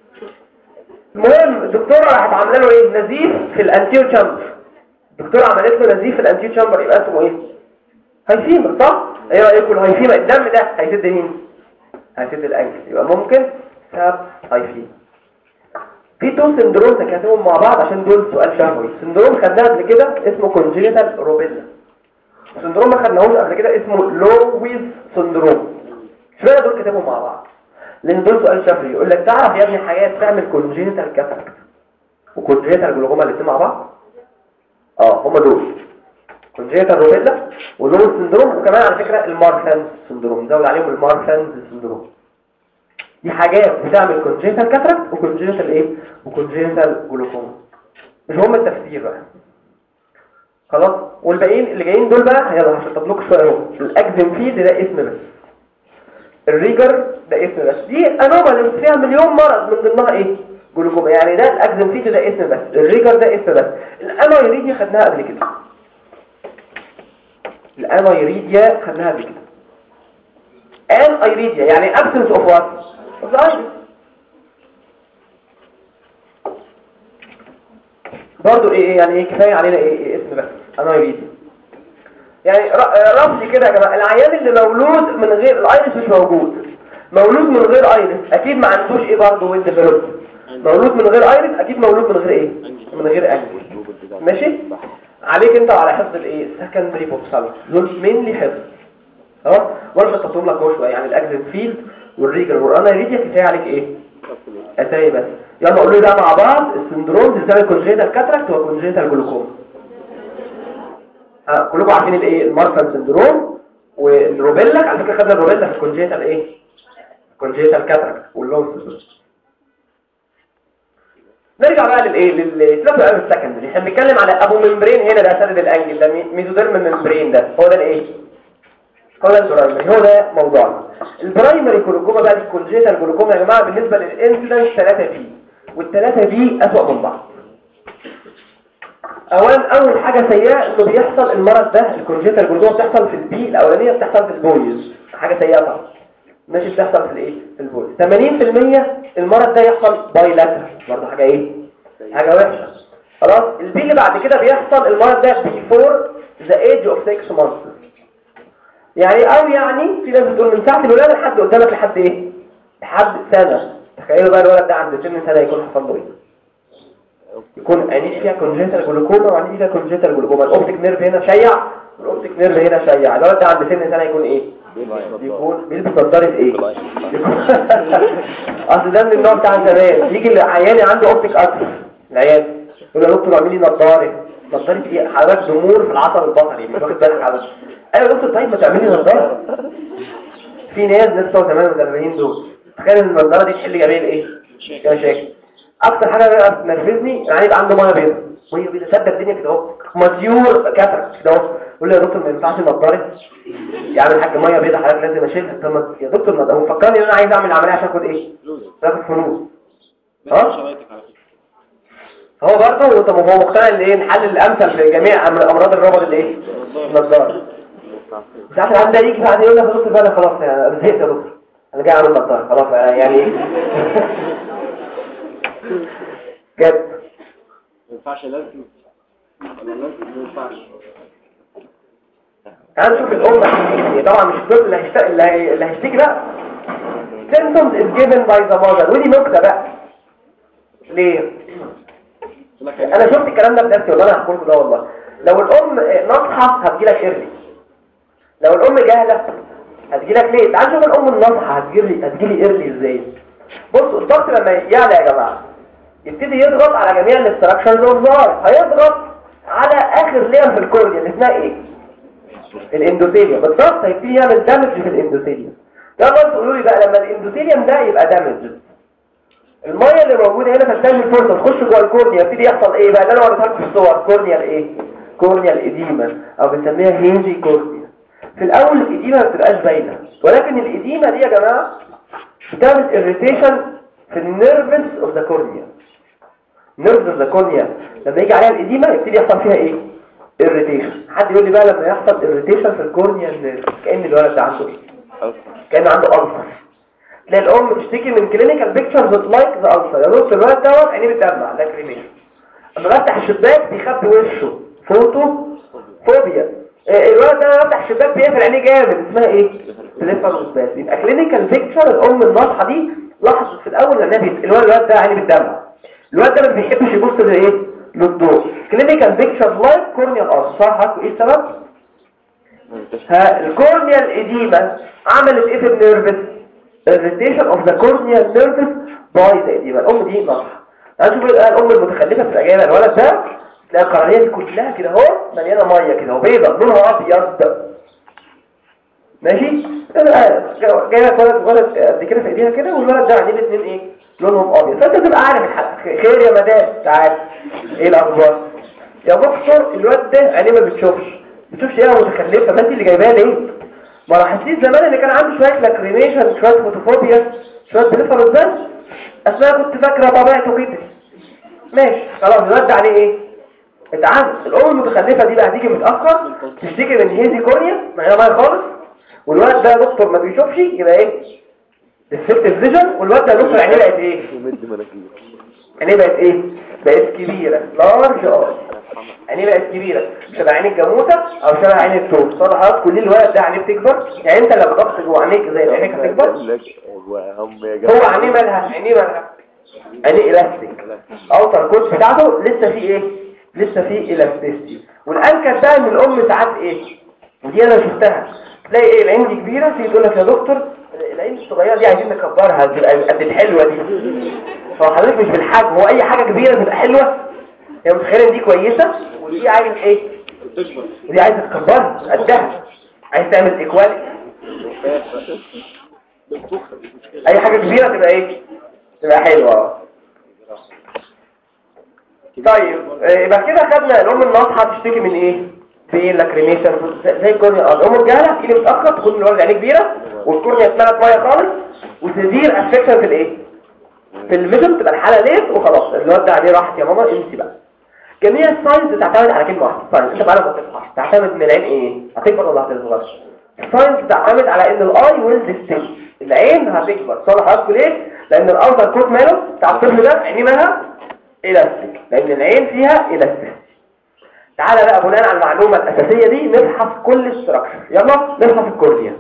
المهم الدكتوره راحت عامله له ايه نزيف في الانتيو تشامبر الدكتوره عملت له نزيف في الانتيو تشامبر يبقى اسمه ايه هيفيمر صح ايه رايكم الهيفيمر الدم ده هيسد مين هيسد الانكل يبقى ممكن سب هيفيمر في تو سندروم نكتبهم مع بعض عشان دول سؤال شهوي سندروم خدناه قبل كده اسمه كونجينيتال روبيلا سندروم ما خدناهوش قبل كده اسمه لويز سندروم اشمعنى دول كتبهم مع بعض لان دول سؤال شفوي يقول لك تعرف يا ابني حاجات تعمل كونجينيتال كاتاراكت وكونجينيتال جلوكوما الاثنين مع بعض اه هم دول كونجينيتال روبيلا ولويز سندروم وكمان على فكره المارفانز سندروم نزود عليهم المارفانز سندروم دي حاجات بتعمل كونجينيتال كاتاراكت وكونجينيتال ايه وكونجينيتال جلوكوما مش هم التفسير بقى خلاص والباقيين اللي جايين دول بقى يلا هشطب لكم شويه اهو الاكزم فيد ده اسم بس الريجر ده اسم بس دي انومالي فيها مليون مرض من ضمنها ايه جلوكوما يعني ده الاكزم فيد ده اسم بس الريجر ده اسم بس الانايريديا خدناها قبل كده الانايريديا خدناها قبل كده ان ايريديا يعني absence of what of the iris برضو ايه إيه يعني ايه كفايه علينا ايه, إيه اسم بس انايريديا يعني ر- رمزي كده يا جماعه العيان اللي مولود من غير الايرس مش موجود مولود من غير ايرس اكيد ما عندوش ايه برضه ويل ديفلوب مولود من غير ايرس اكيد مولود من غير ايه من غير انجل ماشي عليك انت وعلى حفظ الايه سكندري بوكسال دول مينلي حفظ اه وانا شطبتهم لك اهو شويه يعني الاكزن فيلد والريجر والانايريديا كفايه عليك ايه اتاري بس يلا قولوا لي بقى مع بعض السندروم بتسمى كونجيتال كاتراكت وكونجيتال جلوكوما ها كلكم عارفين الايه المارفان سندروم والروبيلا على فكره خدنا الروبيلا في الكونجيتال ايه الكونجيتال كاتراكت واللون سندروم نرجع بقى للايه للثلاث قلب السكندري احنا بنتكلم على ابو ممبرين هنا ده سند الانجل ده مي- ميزوديرم ممبرين ده هو ده الايه هو ده البرايمري هو ده موضوعنا البرايمري جلوكوما بقى الكونجيتال جلوكوما يا جماعه بالنسبه للانسيدنس 3 في والثلاثه دي اسوأ من بعض اولا اول حاجه سيئه انه بيحصل المرض ده الكونجيتال جلوكوما بتحصل في البي الاولانيه بتحصل في البويز حاجه سيئه طبعا ماشي بتحصل في الايه في البويز 80% المرض ده يحصل بايلاترال برضه حاجه ايه حاجه وحشه خلاص البي اللي بعد كده بيحصل المرض ده بيفور ذا ايج اوف 6 مانثs يعني او يعني في ناس بتقول من ساعه الولاده لحد قدامك لحد ايه لحد سنه تخيلوا بقى الولد ده عند سن سنه يكون حصل له ايه يكون عينيه فيها كونجنتال جلوكوما وعينيه فيها كونجنتال جلوكوما الاوبتيك نيرف هنا شيع والاوبتيك نيرف هنا شيع الولد ده عند سن سنه يكون ايه يكون بيلبس نظاره ايه اصل ده من النوع بتاع زمان يجي العيان عنده اوبتيك اكتر العيان يقول له يا دكتور اعمل لي نظاره نظاره ايه حضرتك ضمور في العصب البصري مش واخد بالك على ايوه يا دكتور طيب ما تعمل لي نظاره في ناس ناس بتوع زمان والاربعين دول تخيل ان النظاره دي تحل جميع الايه مشاكل اكتر حاجه بقى بتنرفزني يعني يبقى عنده ميه بيضاء ميه بيضاء سد الدنيا كده اهو ماتيور كاتراكت كده اهو يقول لي يا دكتور ما ينفعش نضاره يعمل حاجه ميه بيضاء حضرتك لازم اشيلها طب ما- يا دكتور ما ده هو فكرني ان انا عايز اعمل عمليه عشان اخد ايه اخد فلوس ها هو برضه طب هو مقتنع ان ايه الحل الامثل في جميع أم- امراض الربط الايه النضاره ساعات العيان ده يجي بعد يقول لك يا دكتور بقى أنا خلاص يعني انا زهقت يا دكتور انا جاي اعمل نضاره خلاص أنا يعني ايه جد ما ينفعش لازم ولا لازم ما ينفعش تعال نشوف الأم هتشتكي طبعا مش الطفل اللي هيشتكي اللي هي- اللي هيشتكي بقى symptoms is given by the mother ودي نكتة بقى ليه؟ انا شفت الكلام ده بنفسي والله انا هحكي لكم ده والله لو الام ناصحه هتجيلك ايرلي لو الام جاهله هتجيلك ليه تعال شوف الام الناصحه هتجيلي هتجيلي ايرلي ازاي بصوا الضغط لما يعلى يا جماعه يبتدي يضغط على جميع الاستراكشرز والظهر هيضغط على اخر لير في الكورنيا اللي اسمها ايه الاندوثيليوم بالضبط هيبتدي يعمل دامج في الاندوثيليوم يلا انتوا قولوا لي بقى لما الاندوثيليوم ده يبقى دامج الميه اللي موجوده هنا تنتهي الفرصه تخش جوه الكورنيا يبتدي يحصل ايه بقى ده انا وريتها لكم في الصور كورنيال ايه كورنيال اديما او بنسميها هيزي كورنيا في الاول الاديما ما بتبقاش باينه ولكن الاديما دي يا جماعه بتعمل irritation في النيرفس اوف ذا كورنيا نيرفس اوف ذا كورنيا لما يجي عليها الاديما يبتدي يحصل فيها ايه irritation حد يقول لي بقى لما يحصل irritation في الكورنيا النيرف كأن الولد ده عنده ايه كأن عنده ألسر تلاقي الأم تشتكي من كلينيكال بيكتشرز لايك ذا ألسر يا دكتور الولد دوت عينيه بتدمع ده كريميشن اما بفتح الشباك بيخبي وشه فوتو فوبيا آه، الولد ده لما بفتح الشباك بيقفل عينيه جامد اسمها ايه؟ بليفروسباس يبقى كلينيكال بيكتشر الأم الناصحة دي لاحظت في الأول لأنها بيت... الولد الولد ده عينيه بتدمع الولد ده ما بيحبش يبص لايه؟ للضوء كلينيكال بيكتشر لايك كورنيال ألسر صح ايه السبب؟ ها الكورنيال اديما عملت ايه في النيرفس irritation of the corneal nervus by the edema الام دي نصح تعالوا شوفوا بقى الام المتخلفه في الاجابه الولد ده تلاقي القرنيه دي كلها كده اهو مليانه ميه كده وبيضه لونها ابيض ماشي جايه ولد ولد قد كده في ايديها كده والولد ده عندنا الاثنين ايه لونهم ابيض فانت تبقى عارف الحق خير يا مدام تعال ايه الاخبار يا دكتور الواد ده عينيه ما بتشوفش بتشوفش ايه يا متخلفه ما انت اللي جايباها ليه ما لاحظتيش زمان ان كان عنده شويه لاكريميشن شويه فوتوفوبيا شويه بليفروس بس اصل كنت فاكره طبيعته كده ماشي خلاص الواد ده عليه ايه اتعمل الام المتخلفه دي بقى هتيجي متاخر تشتكي من هيزي كورنيا ما هي ميه خالص والواد ده يا دكتور ما بيشوفش يبقى ايه ديفكتيف فيجن والواد ده يا دكتور عينيه بقت ايه ومد مناخير عينيه بقت ايه بقت كبيره لارج اي عينيه بقت كبيره شبه عين الجاموسه او شبه عين الثور صار حضرتك كل الولد ده عينيه بتكبر يعني انت لو ضغط جوه عينيك زي ما عينيك هتكبر لك وهم يا هو جماعه عينيه مالها عينيه مالها عينيه الاستيك اوتر كود بتاعته لسه فيه ايه لسه فيه الاستيستي والانكر ده ان الام ساعات ايه ودي انا شفتها تلاقي ايه العين دي كبيره تيجي تقول لك يا دكتور العين الصغيره دي عايزين نكبرها تبقى قد الحلوه دي هو حضرتك مش بالحجم هو اي حاجه كبيره تبقى حلوه هي متخيله ان دي كويسه ودي عايز ايه ودي عايزه تكبرها قدها عايز تعمل ايكواليتي اي حاجه كبيره تبقى ايه تبقى حلوه طيب آه، يبقى كده خدنا الام الناصحه تشتكي من ايه في لاكريميشن زي الكورنيا الام الجهله تيجي متاخر تكون الولد عينيه كبيره والكورنيا اتملت ميه خالص وسيفير افكشن في الايه في الفيجن تبقى الحاله ليت وخلاص الواد ده عليه راحت يا ماما انسي بقى جميع الساينز تعتمد على كلمه واحده ساينز انت بقى لما تصحى تعتمد ان العين ايه هتكبر ولا هتصغر الساينز تعتمد على ان الاي ويل ديستنج العين هتكبر صالح حضرتك ليه لان الاوتر كوت ماله بتاع الطفل ده عينيه مالها الاستيك لان العين فيها الاستيك تعالى بقى بناء على المعلومه الاساسيه دي نفحص كل الستراكشر يلا نفحص الكورنيا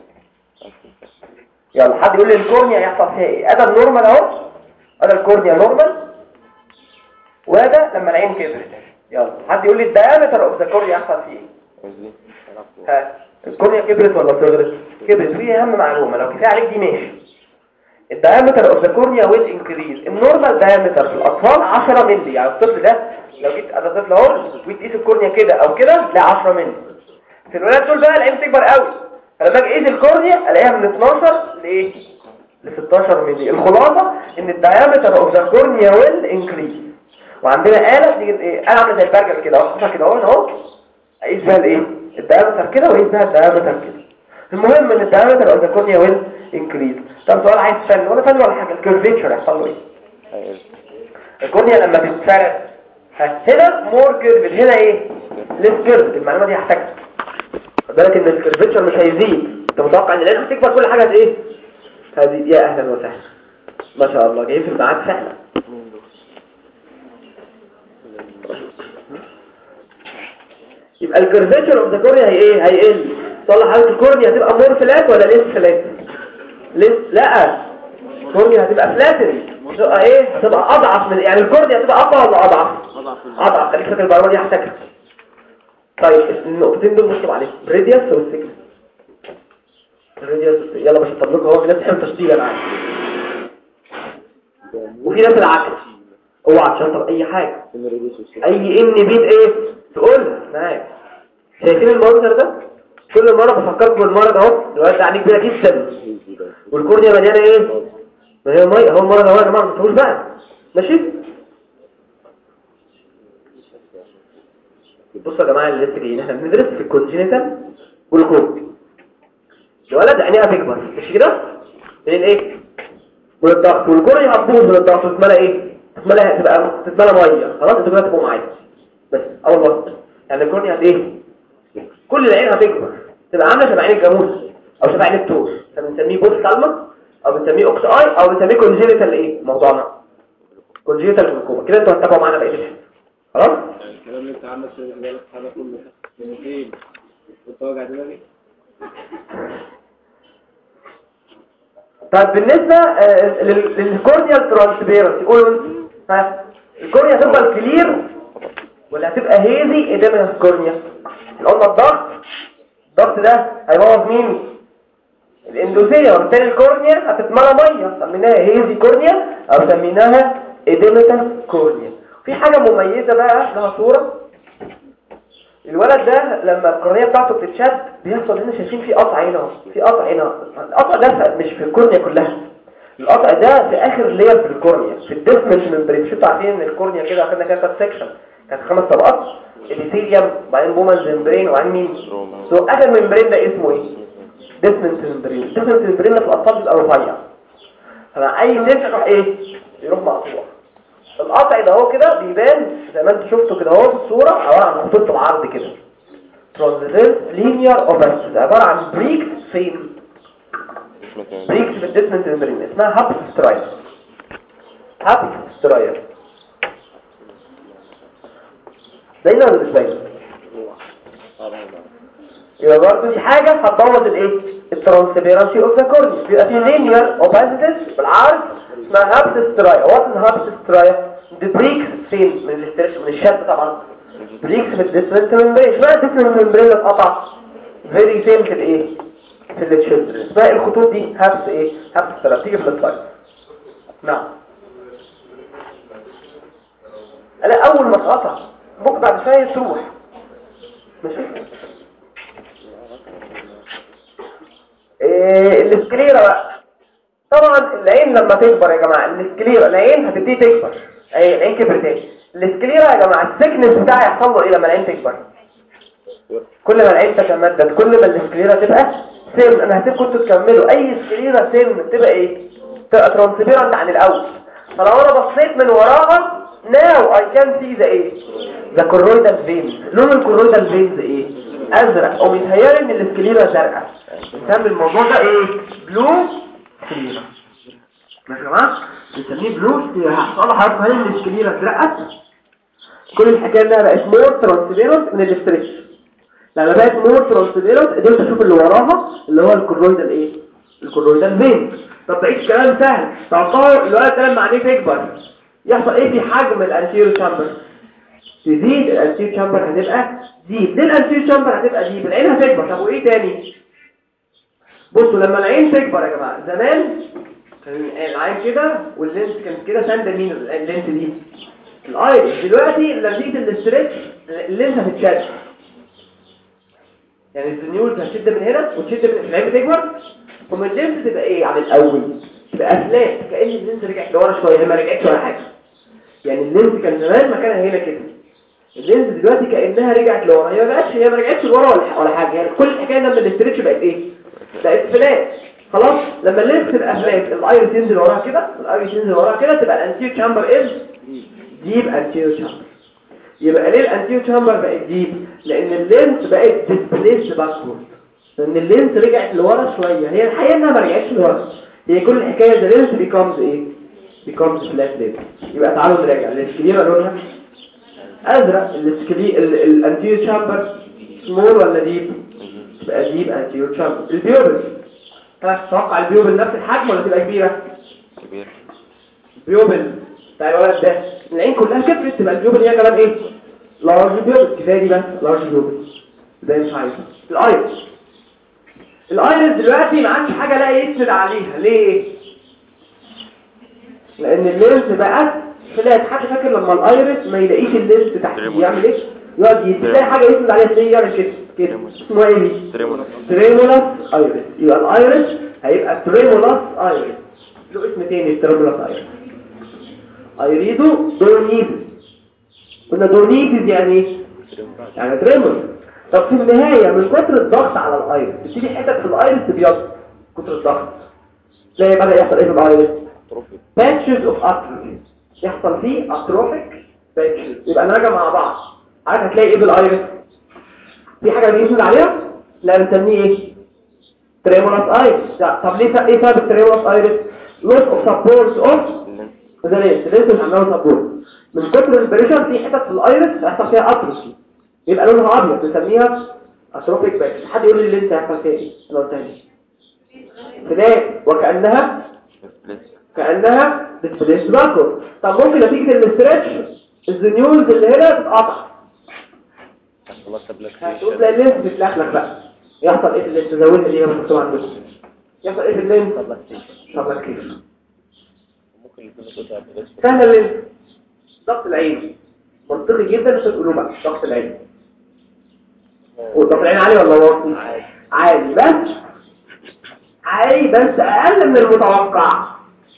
يلا حد يقول لي الكورنيا يحصل فيها ايه ادي النورمال اهو ادي الكورنيا نورمال وده لما العين كبرت يلا حد يقول لي الدايمتر اوف ذا كورنيا يحصل فيه ايه ها الكورنيا كبرت ولا صغرت كبرت ودي اهم معلومه لو كفايه عليك دي ماشي الدايمتر اوف ذا كورنيا ويل انكريز النورمال دايمتر في الاطفال 10 مللي يعني الطفل ده لو جيت انا طفل اهو وتقيس الكورنيا كده او كده لا 10 مللي في الولاد دول بقى العين تكبر قوي فلما اجي اقيس الكورنيا الاقيها من 12 لايه ل 16 مللي الخلاصه ان الدايمتر اوف ذا كورنيا ويل انكريز وعندنا آلة تيجي ايه آلة عامله زي البرجل كده اهو كده اهو اهو اقيس بيها الايه الدايمتر كده وينتهي الدايمتر كده المهم ان الدايمتر اوف ذا كورنيا ويل انكريز طب سؤال عايز فن ولا فن ولا حاجه الكيرفيتشر يحصل له ايه هيقل. الكورنيا لما بتتفرد ها، هنا مور كيرف هنا ايه ليس كيرف المعلومه دي هحتاجها خد بالك ان الكيرفيتشر مش هيزيد انت متوقع ان العين هتكبر كل حاجه ايه هذه يا اهلا وسهلا ما شاء الله جايين في الميعاد فعلا يبقى الكيرفيتشر اوف ذا كورنيا هي ايه هيقل طلع حاله الكورنيا هتبقى مور فلات ولا ليس فلات ليس لا الكورنيا هتبقى فلاتن هتبقى ايه هتبقى اضعف من يعني الكورنيا هتبقى اقوى ولا اضعف اضعف اضعف خليك فاكر المعلومه دي هحتاجها طيب النقطتين دول مكتوب عليهم راديوس والسيجنال الراديوس يلا مش هطلب لكم هو في ناس تحب تشتيل انا عارف وفي ناس العكس اوعى تشطب اي حاجه اي ان بيت ايه تقولها معاك شايفين المنظر ده كل مره بفكركم بالمرض اهو دلوقتي عينيك كبيره جدا والكورنيا مليانه ايه مليانه ميه اهو المرض اهو يا جماعه ما تنسوش بقى ماشي بصوا يا جماعه اللي لسه جايين احنا بندرس في الكونجينيتال جلوكوم الولد عينيها تكبر مش كده من الايه من الضغط والكورنيا هتبوظ من الضغط وتتملى ايه تتملى تبقى تتملى ميه خلاص انتوا كده تبقوا معايا بس اول مره يعني الكورنيا هت ايه كل العين هتكبر تبقى عامله شبه عين الجاموس او شبه عين التور فبنسميه بوست سالما او بنسميه اوكس اي او بنسميه كونجينيتال ايه موضوعنا كونجينيتال جلوكوما كده انتوا هتتابعوا معانا بقيه الحصه خلاص الكلام اللي انت عامل في بالك هذا كله من فين كنت واجع دماغي طيب بالنسبة آه، لل- للكورنيال ترانسبيرنسي قولوا انتوا. ها الكورنيا هتفضل كلير ولا هتبقى هيزي قدام الكورنيا احنا قلنا الضغط الضغط ده هيبوظ مين الاندوثيليا وبالتالي الكورنيا هتتملى ميه سميناها هيزي كورنيا او سميناها اديمتال كورنيا في حاجة مميزة بقى لها صورة الولد ده لما القرنية بتاعته بتتشد بيحصل هنا شايفين في قطع هنا اهو. في قطع هنا القطع ده في- مش في الكورنيا كلها القطع ده في اخر لير في الكورنيا في الديسمنت ممبرين مش انتوا عارفين ان الكورنيا كده اخدنا كده كات سكشن كانت خمس طبقات الابيثيليوم وبعدين بومنز ممبرين وبعدين مين روما. سو اخر ممبرين ده اسمه ايه ديسمنت ممبرين الديسمنت ممبرين ده في الاطفال بيبقى رفيع فمع اي نفس يروح ايه يروح مقطوع القطع ده هو كده بيبان زي ما انتوا شفتوا كده اهو في الصوره عباره عن خطوط بالعرض كده ترانزيت لينير اوباسيتي عباره عن بريكس فين بريكس في الديسمنت ممبرين اسمها هابس ستراير هابس ستراير باينه ولا مش باينه يبقى برضه دي حاجه هتبوظ الايه الترانسبيرنسي اوف ذا كورنيا بيبقى في لينير اوباسيتي بالعرض اسمها هابس ستراير وات هابس ستراير دي بريكس فين من الاسترش من الشد طبعا بريكس في الديسمنت ممبرين اسمها الديسمنت ممبرين اللي اتقطع فيري سيم في الايه في التشيلدرن اسمها الخطوط دي هابس ايه هابس ستراير تيجي في السلايد نعم انا اول ما اتقطع ممكن بعد شويه تروح ماشي إيه السكليرا بقى طبعا العين لما تكبر يا جماعه السكليرا العين هتبتدي تكبر اي العين كبرت تاني السكليرا يا جماعه السكنس بتاعها يحصل له ايه لما العين تكبر كل ما العين تتمدد كل ما السكليرا تبقى سن انا هسيبكم انتوا تكملوا اي سكليرا سن تبقى ايه تبقى ترانسبيرنت عن الاول فلو انا بصيت من وراها ناو اي كان سي ذا ايه ذا كورويدال فينز لون الكورويدال فينز ايه ازرق او متهيألي ان السكليرا زرقاء بنسمي الموضوع ده ايه بلو سكليرا ماشي يا جماعه بنسميه بلو سكليرا هحصل لحضرتك هل السكليرا زرقت كل الحكايه انها بقت مور ترانسبيرنت من الاستريتش لما بقت مور ترانسبيرنت قدرت اشوف اللي وراها اللي هو الكورويدال ايه الكورويدال فين طب بقيت الكلام سهل توقعوا الولد ده لما عينيه تكبر يحصل ايه في حجم الانتيريور تشامبر تزيد الانتيريور تشامبر هتبقى ديب ليه الانتيريور تشامبر هتبقى ديب العين هتكبر طب وايه تاني بصوا لما العين تكبر يا جماعه زمان كان العين كده واللينس كانت كده ساندة مين اللينس دي الايرس دلوقتي نتيجه الاستريتش اللينس هتتشد يعني الزنيول هتشد من هنا وتشد من العين بتكبر ثم اللينس تبقى ايه عن الاول تبقى افلات كأن اللينس رجعت لورا شويه هي ما رجعتش ولا حاجه يعني اللينس كان زمان مكانها هنا كده اللينز دلوقتي كانها رجعت لورا هي ما بقتش هي ما رجعتش لورا ولا ولا حاجه يعني كل الحكايه لما الاسترتش بقت ايه بقت فلات خلاص لما اللينز تبقى فلات الايرس ينزل وراها كده الايرس ينزل وراها كده تبقى الانتيو تشامبر از ديب انتيو تشامبر يبقى ليه الانتيو تشامبر بقت ديب لان اللينز بقت ديسبليس باكورد لان اللينز رجعت لورا شويه هي الحقيقه انها ما رجعتش لورا هي كل الحكايه ده اللينز بيكمز ايه بيكمز فلات لينز يبقى تعالوا نراجع الاسكليرا لونها ازرق الاسكلي الانتيو تشامبر سمول ولا ديب تبقى ديب انتيو تشامبر البيوبل تتوقع البيوبل نفس الحجم ولا تبقى كبيره كبير بيوبل بتاع الولد ده العين كلها كبرت تبقى البيوبل هي كمان ايه لارج بيوبل كفايه دي بس لارج بيوبل ده مش عايز الايرس الايرس دلوقتي ما عادش حاجه لا يسند عليها ليه لان اللينس بقى فلات حد فاكر لما الايرس ما يلاقيش اللينس تحت تريمولس. يعمل ايه يقعد يلاقي حاجه يسند عليها تلاقيه يعمل كده كده تريمولس. اسمه ايه دي تريمولس تريمولاس ايرس يبقى الايرس هيبقى تريمولاس ايرس له اسم تاني التريمولاس ايرس ايريدو دورنيدس قلنا دورنيدس يعني ايه يعني تريمول طب في النهاية من كتر الضغط على الايرس تبتدي حتت في الايرس تبيض كتر الضغط تلاقي بدأ يحصل ايه في الايرس باتشز اوف اتروفي يحصل فيه اتروفيك باتشز يبقى نراجع مع بعض عارف هتلاقي ايه بالايرس في حاجة بيسند عليها لا بنسميه ايه تريمولاس ايرس لا، طب ليه ايه سبب التريمولاس ايرس لوس اوف سبورت اوف ده ليه ده لسه عملوا سبورت من كتر البريشر في حتت في الايرس هيحصل فيها اتروفي يبقى لونها ابيض بنسميها اتروفيك باتش حد يقول لي اللي انت هيحصل فيها ايه انا قلتها ليه فده وكانها كانها ديسبليس باكور طب ممكن نتيجه الاسترتش الزنيولز اللي هنا تتقطع هتقول لا اللينس بتلخلخ بقى يحصل ايه في اللينس تزودها دي مش مكتوب عندكم يحصل ايه في اللينس طب كيف سهل اللينس ضغط العين منطقي جدا عشان تقولوا بقى ضغط العين وضغط العين عالي ولا واطي عالي بس عالي بس اقل من المتوقع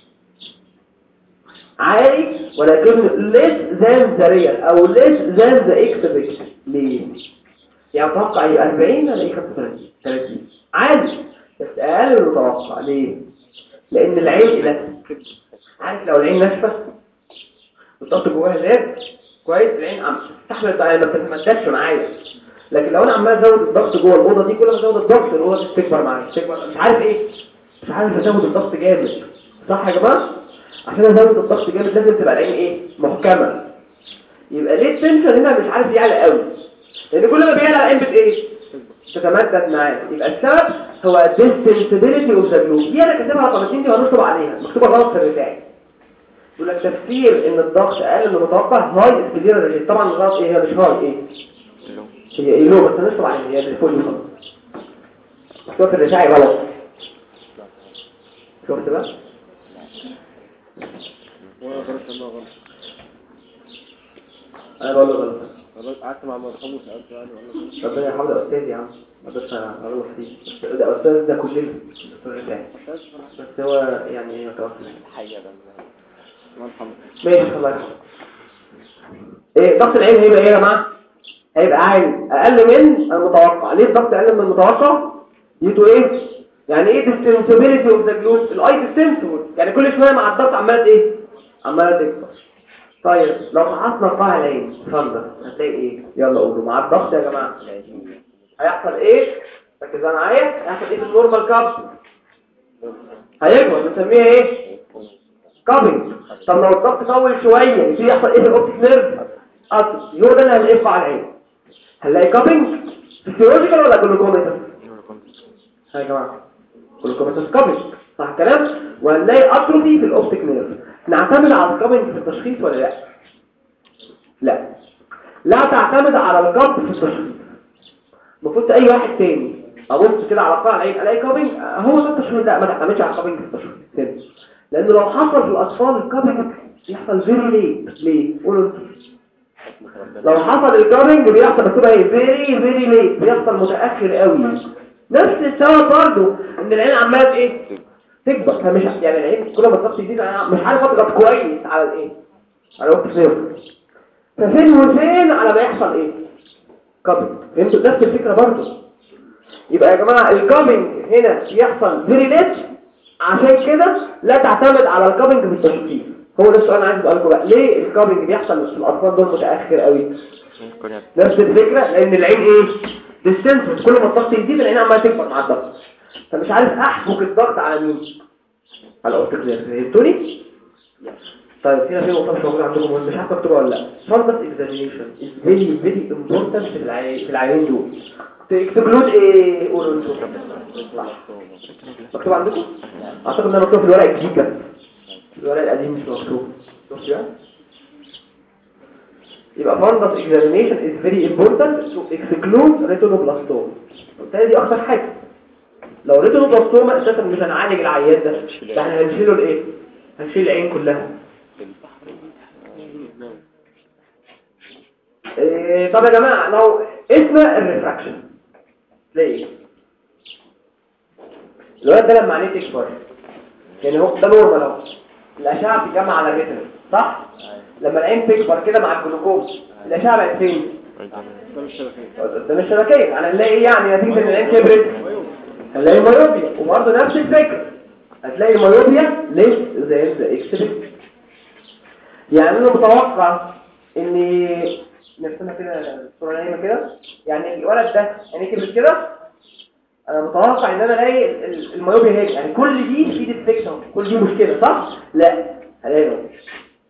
عالي ولكن less than the real او less than the expected ليه يعني اتوقع يبقى 40 ولا ايه 35 30 عالي بس اقل من المتوقع ليه لان العين ده عارف لو العين ناشفه والضغط جواها زاد كويس العين عم تستحمل بقى ما بتتمددش معايا لكن لو انا عمال ازود الضغط جوه الاوضه دي كل ما ازود الضغط الاوضه دي بتكبر معايا تكبر مش عارف ايه مش عارف ازود الضغط جامد صح يا جماعه عشان ازود الضغط جامد لازم تبقى العين ايه محكمه يبقى ليه التنشن هنا مش عارف يعلى قوي لان كل ما بيعلى العين بت ايه تتمدد معاه يبقى السبب هو الديستنسبيليتي اوف ذا جلوب دي انا كاتبها رقمتين دي وهنكتب عليها مكتوبه غلط في البتاع يقول لك تفسير ان الضغط اقل من المتوقع هاي اسكليرا ريليز طبعا الغلط ايه هي مش هاي ايه هي ايه لو بس هنكتب عليها هي بالفول خلاص مكتوبه في الرشاعي غلط شفت بقى وانا غلط انا غلط انا بقول له غلط غلط. قعدت مع مرحوم وسالته يعني ولا غلط. ربنا يحفظ يا استاذ يا عم ما بس اروح فيه ده استاذ ده كلنا الدكتور بتاعي بس هو يعني ايه متوفى مرحبا ماشي الله يرحمه ايه ضغط العين هيبقى ايه يا جماعه هيبقى عالي اقل من المتوقع ليه الضغط اقل من المتوقع يتو ايه يعني ايه ديستنسبيليتي اوف ذا جلوس الاي ديستنسبل يعني كل شويه مع الضغط عماله ايه عماله تكبر طيب لو فحصنا قاع العين اتفضل هتلاقي ايه يلا قولوا مع الضغط يا جماعه هيحصل ايه ركز معايا هيحصل ايه في النورمال كاب هيكبر بنسميها ايه كابنج طب لو الضغط طول شويه يبتدي يحصل ايه في الاوبتيك نيرف اصل يور ده اللي هنلف على العين هنلاقي كابنج فيسيولوجيكال ولا جلوكوميتر يا جماعه جلوكوميتر كابنج صح الكلام وهنلاقي اتروفي في الاوبتيك نيرف نعتمد على الكابنج في التشخيص ولا لا لا لا تعتمد على الكاب في التشخيص المفروض اي واحد تاني ابص كده على قاع العين الاقي كابنج هو ده التشخيص لا ما تعتمدش على الكابنج في التشخيص تاني لانه لو حصل في الاطفال الكابنج يحصل فيري ليت ليه قولوا انتوا لو حصل الكابنج بيحصل بس هو ايه فيري فيري ليت بيحصل متاخر قوي نفس السبب برضه ان العين عماله ايه تكبر فمش يعني العين كل ما الضغط يزيد انا مش عارف اضغط كويس على الايه على وقت صفر ففين وفين على ما يحصل ايه كابنج فهمتوا نفس الفكره برضه يبقى يا جماعه الكابنج هنا يحصل فيري ليت عشان كده لا تعتمد على الكابنج في التشخيص هو ده السؤال انا عايز اسالكم بقى ليه الكابنج بيحصل في الاطفال دول متاخر قوي كونياك نفس الفكرة لأن العين إيه؟ ديستنس كل ما الضغط يزيد العين عمالة تكبر مع الضغط فمش عارف أحبك الضغط على مين؟ على الأورتيكلير فهمتوني؟ طيب هنا في نقطة مش موجودة عندكم مهم مش عارف مكتوبة ولا لا فاندس examination is very very important في العين في العينين دول تكتبلود ايه قولوا انتوا صح مكتوب عندكم؟ اعتقد انها مكتوب في الورق الجديد كده في الورق القديم مش مكتوب شفتوا يعني؟ يبقى fundus examination is very important to exclude retinoblastoma وبالتالي دي اخطر حاجة لو retinoblastoma اساسا مش هنعالج العيان ده ده احنا هنشيله الايه هنشيل العين كلها إيه طب يا جماعة لو اسمه الريفراكشن تلاقي ايه الولد ده لما عينيه تكبر يعني هو ده نورمال اهو الاشعه بتتجمع على الريتنا صح لما العين تكبر كده مع الجلوكوز الاشعه بقت فين ده مش شبكية قدام الشبكيه يعني هنلاقي ايه يعني نتيجه ان العين كبرت هنلاقي مايوبيا وبرضه نفس الفكره هتلاقي مايوبيا ليه زي ذا اكسبت يعني انا متوقع ان نرسمها كده الصوره نايمه كده يعني الولد ده يعني كبرت كده انا متوقع ان انا الاقي ال- ال- المايوبيا هيك يعني كل دي في ديفكشن كل دي مشكله صح لا هلاقي مفيش.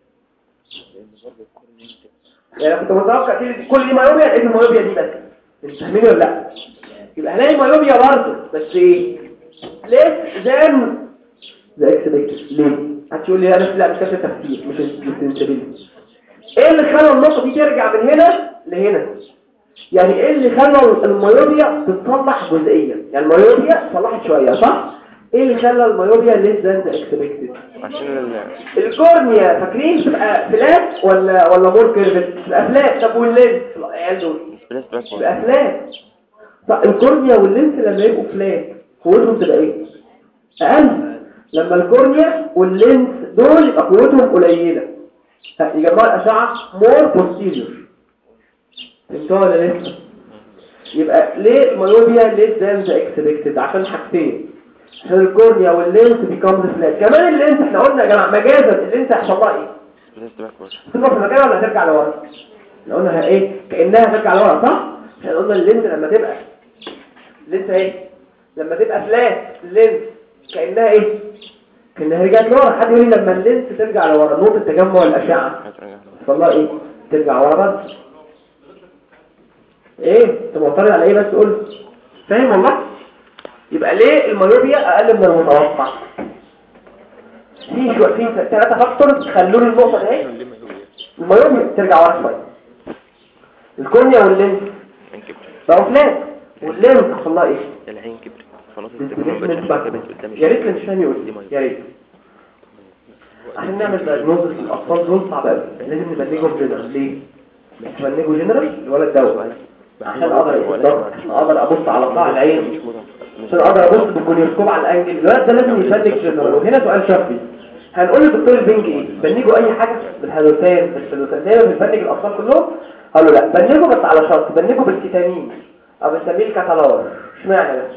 يعني أنا كنت متوقع كل كل دي مايوبيا لقيت المايوبيا دي بس انت فاهميني ولا لا يبقى هلاقي مايوبيا برضه بس ايه ليه زان ذا اكسبكت ليه هتقول لي لا مش لا مش كده تفكير مش السنسبيلتي ايه اللي خلى النقطه دي ترجع من هنا لهنا يعني ايه اللي خلى المايوبيا تتصلح جزئيا يعني المايوبيا اتصلحت شويه صح ايه اللي خلى المايوبيا ليس ذان ذا اكسبكتد عشان ال- الكورنيا فاكرين تبقى فلات ولا ولا مور كيرفت تبقى فلات طب واللينس العيال دول البريس باك تبقى فلات طب الكورنيا واللينس لما يبقوا فلات قوتهم تبقى ايه اقل لما الكورنيا واللينس دول يبقى قوتهم قليله ها، يجمعوا الاشعه مور بوستيريور فهمتوها ولا لسه يبقى ليه المايوبيا ليه ذان ذا اكسبكتد عشان حاجتين عشان الكورنيا واللينس بيكمز فلات كمان اللينس احنا قلنا يا جماعه مجازا اللينس هيحصل لها ايه البريس باك تبقى في مكانها ولا هترجع لورا احنا قلنا ايه كانها هترجع لورا صح احنا قلنا اللينس لما تبقى اللينس ايه لما تبقى فلات اللينس كانها ايه كانها رجعت لورا حد يقول لي لما اللينس ترجع لورا نقطه تجمع الاشعه هترجع يحصل لها ايه ترجع ورا برضه ايه انت معترض على ايه بس قول فاهم والله يبقى ليه المايوبيا اقل من المتوقع في شو في ثلاثه فاكتورز خلوا لي النقطه دي المايوبيا ترجع ورا شويه الكورنيا واللينس انكبر بقوا فلات واللينس حصل لها ايه العين كبرت خلاص Displacement factor. يا ريت اللي مش فاهم يقول لي. يا ريت عشان نعمل دايجنوزس للاطفال دول صعب قوي لازم نبلغهم جنرال ليه مش نبلغه جنرال الولد دوت عشان اقدر اقدر عشان اقدر ابص على قاع العين عشان اقدر ابص بالكونيوسكوب على الانجل الولد ده لازم يبلغ جنرال وهنا سؤال شخصي هنقول للدكتور البنج ايه بنجوا اي حاجه بالهالوتان بالفلوتان دايما بنبلغ الاطفال كلهم قالوا لا بنجوا بس على شرط بنجوا بالكيتامين او بنسميه الكتالار اشمعنى ده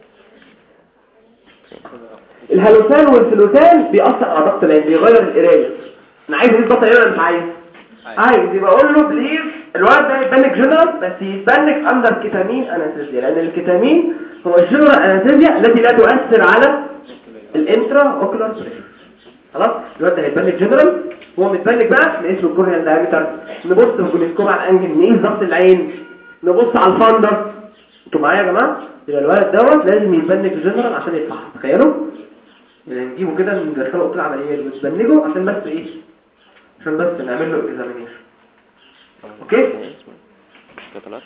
الهالوسان والفلوتان بيأثر على ضغط العين بيغير القرايه انا عايز اجيب ضغط العين ولا مش عايز عايز يبقى اقول له بليز الولد ده يتبنك جنرال بس يتبنك اندر كيتامين انستيزيا لان الكيتامين هو الجنرال انستيزيا التي لا تؤثر على الانترا اوكولار بريشر خلاص الولد ده هيتبنك جنرال هو متبنك بقى نقيس له الكورنيال دايمتر نبص بالجلوكوم على الانجل نقيس ضغط العين نبص على الفندر انتوا معايا يا جماعه يبقى الولد دوت لازم يتبنك جنرال عشان يتفحص تخيلوا يعني نجيبه كده ندخله اوضه العمليات ونبنجه عشان بس ايه عشان بس نعمل له اكزامينيشن اوكي كتلات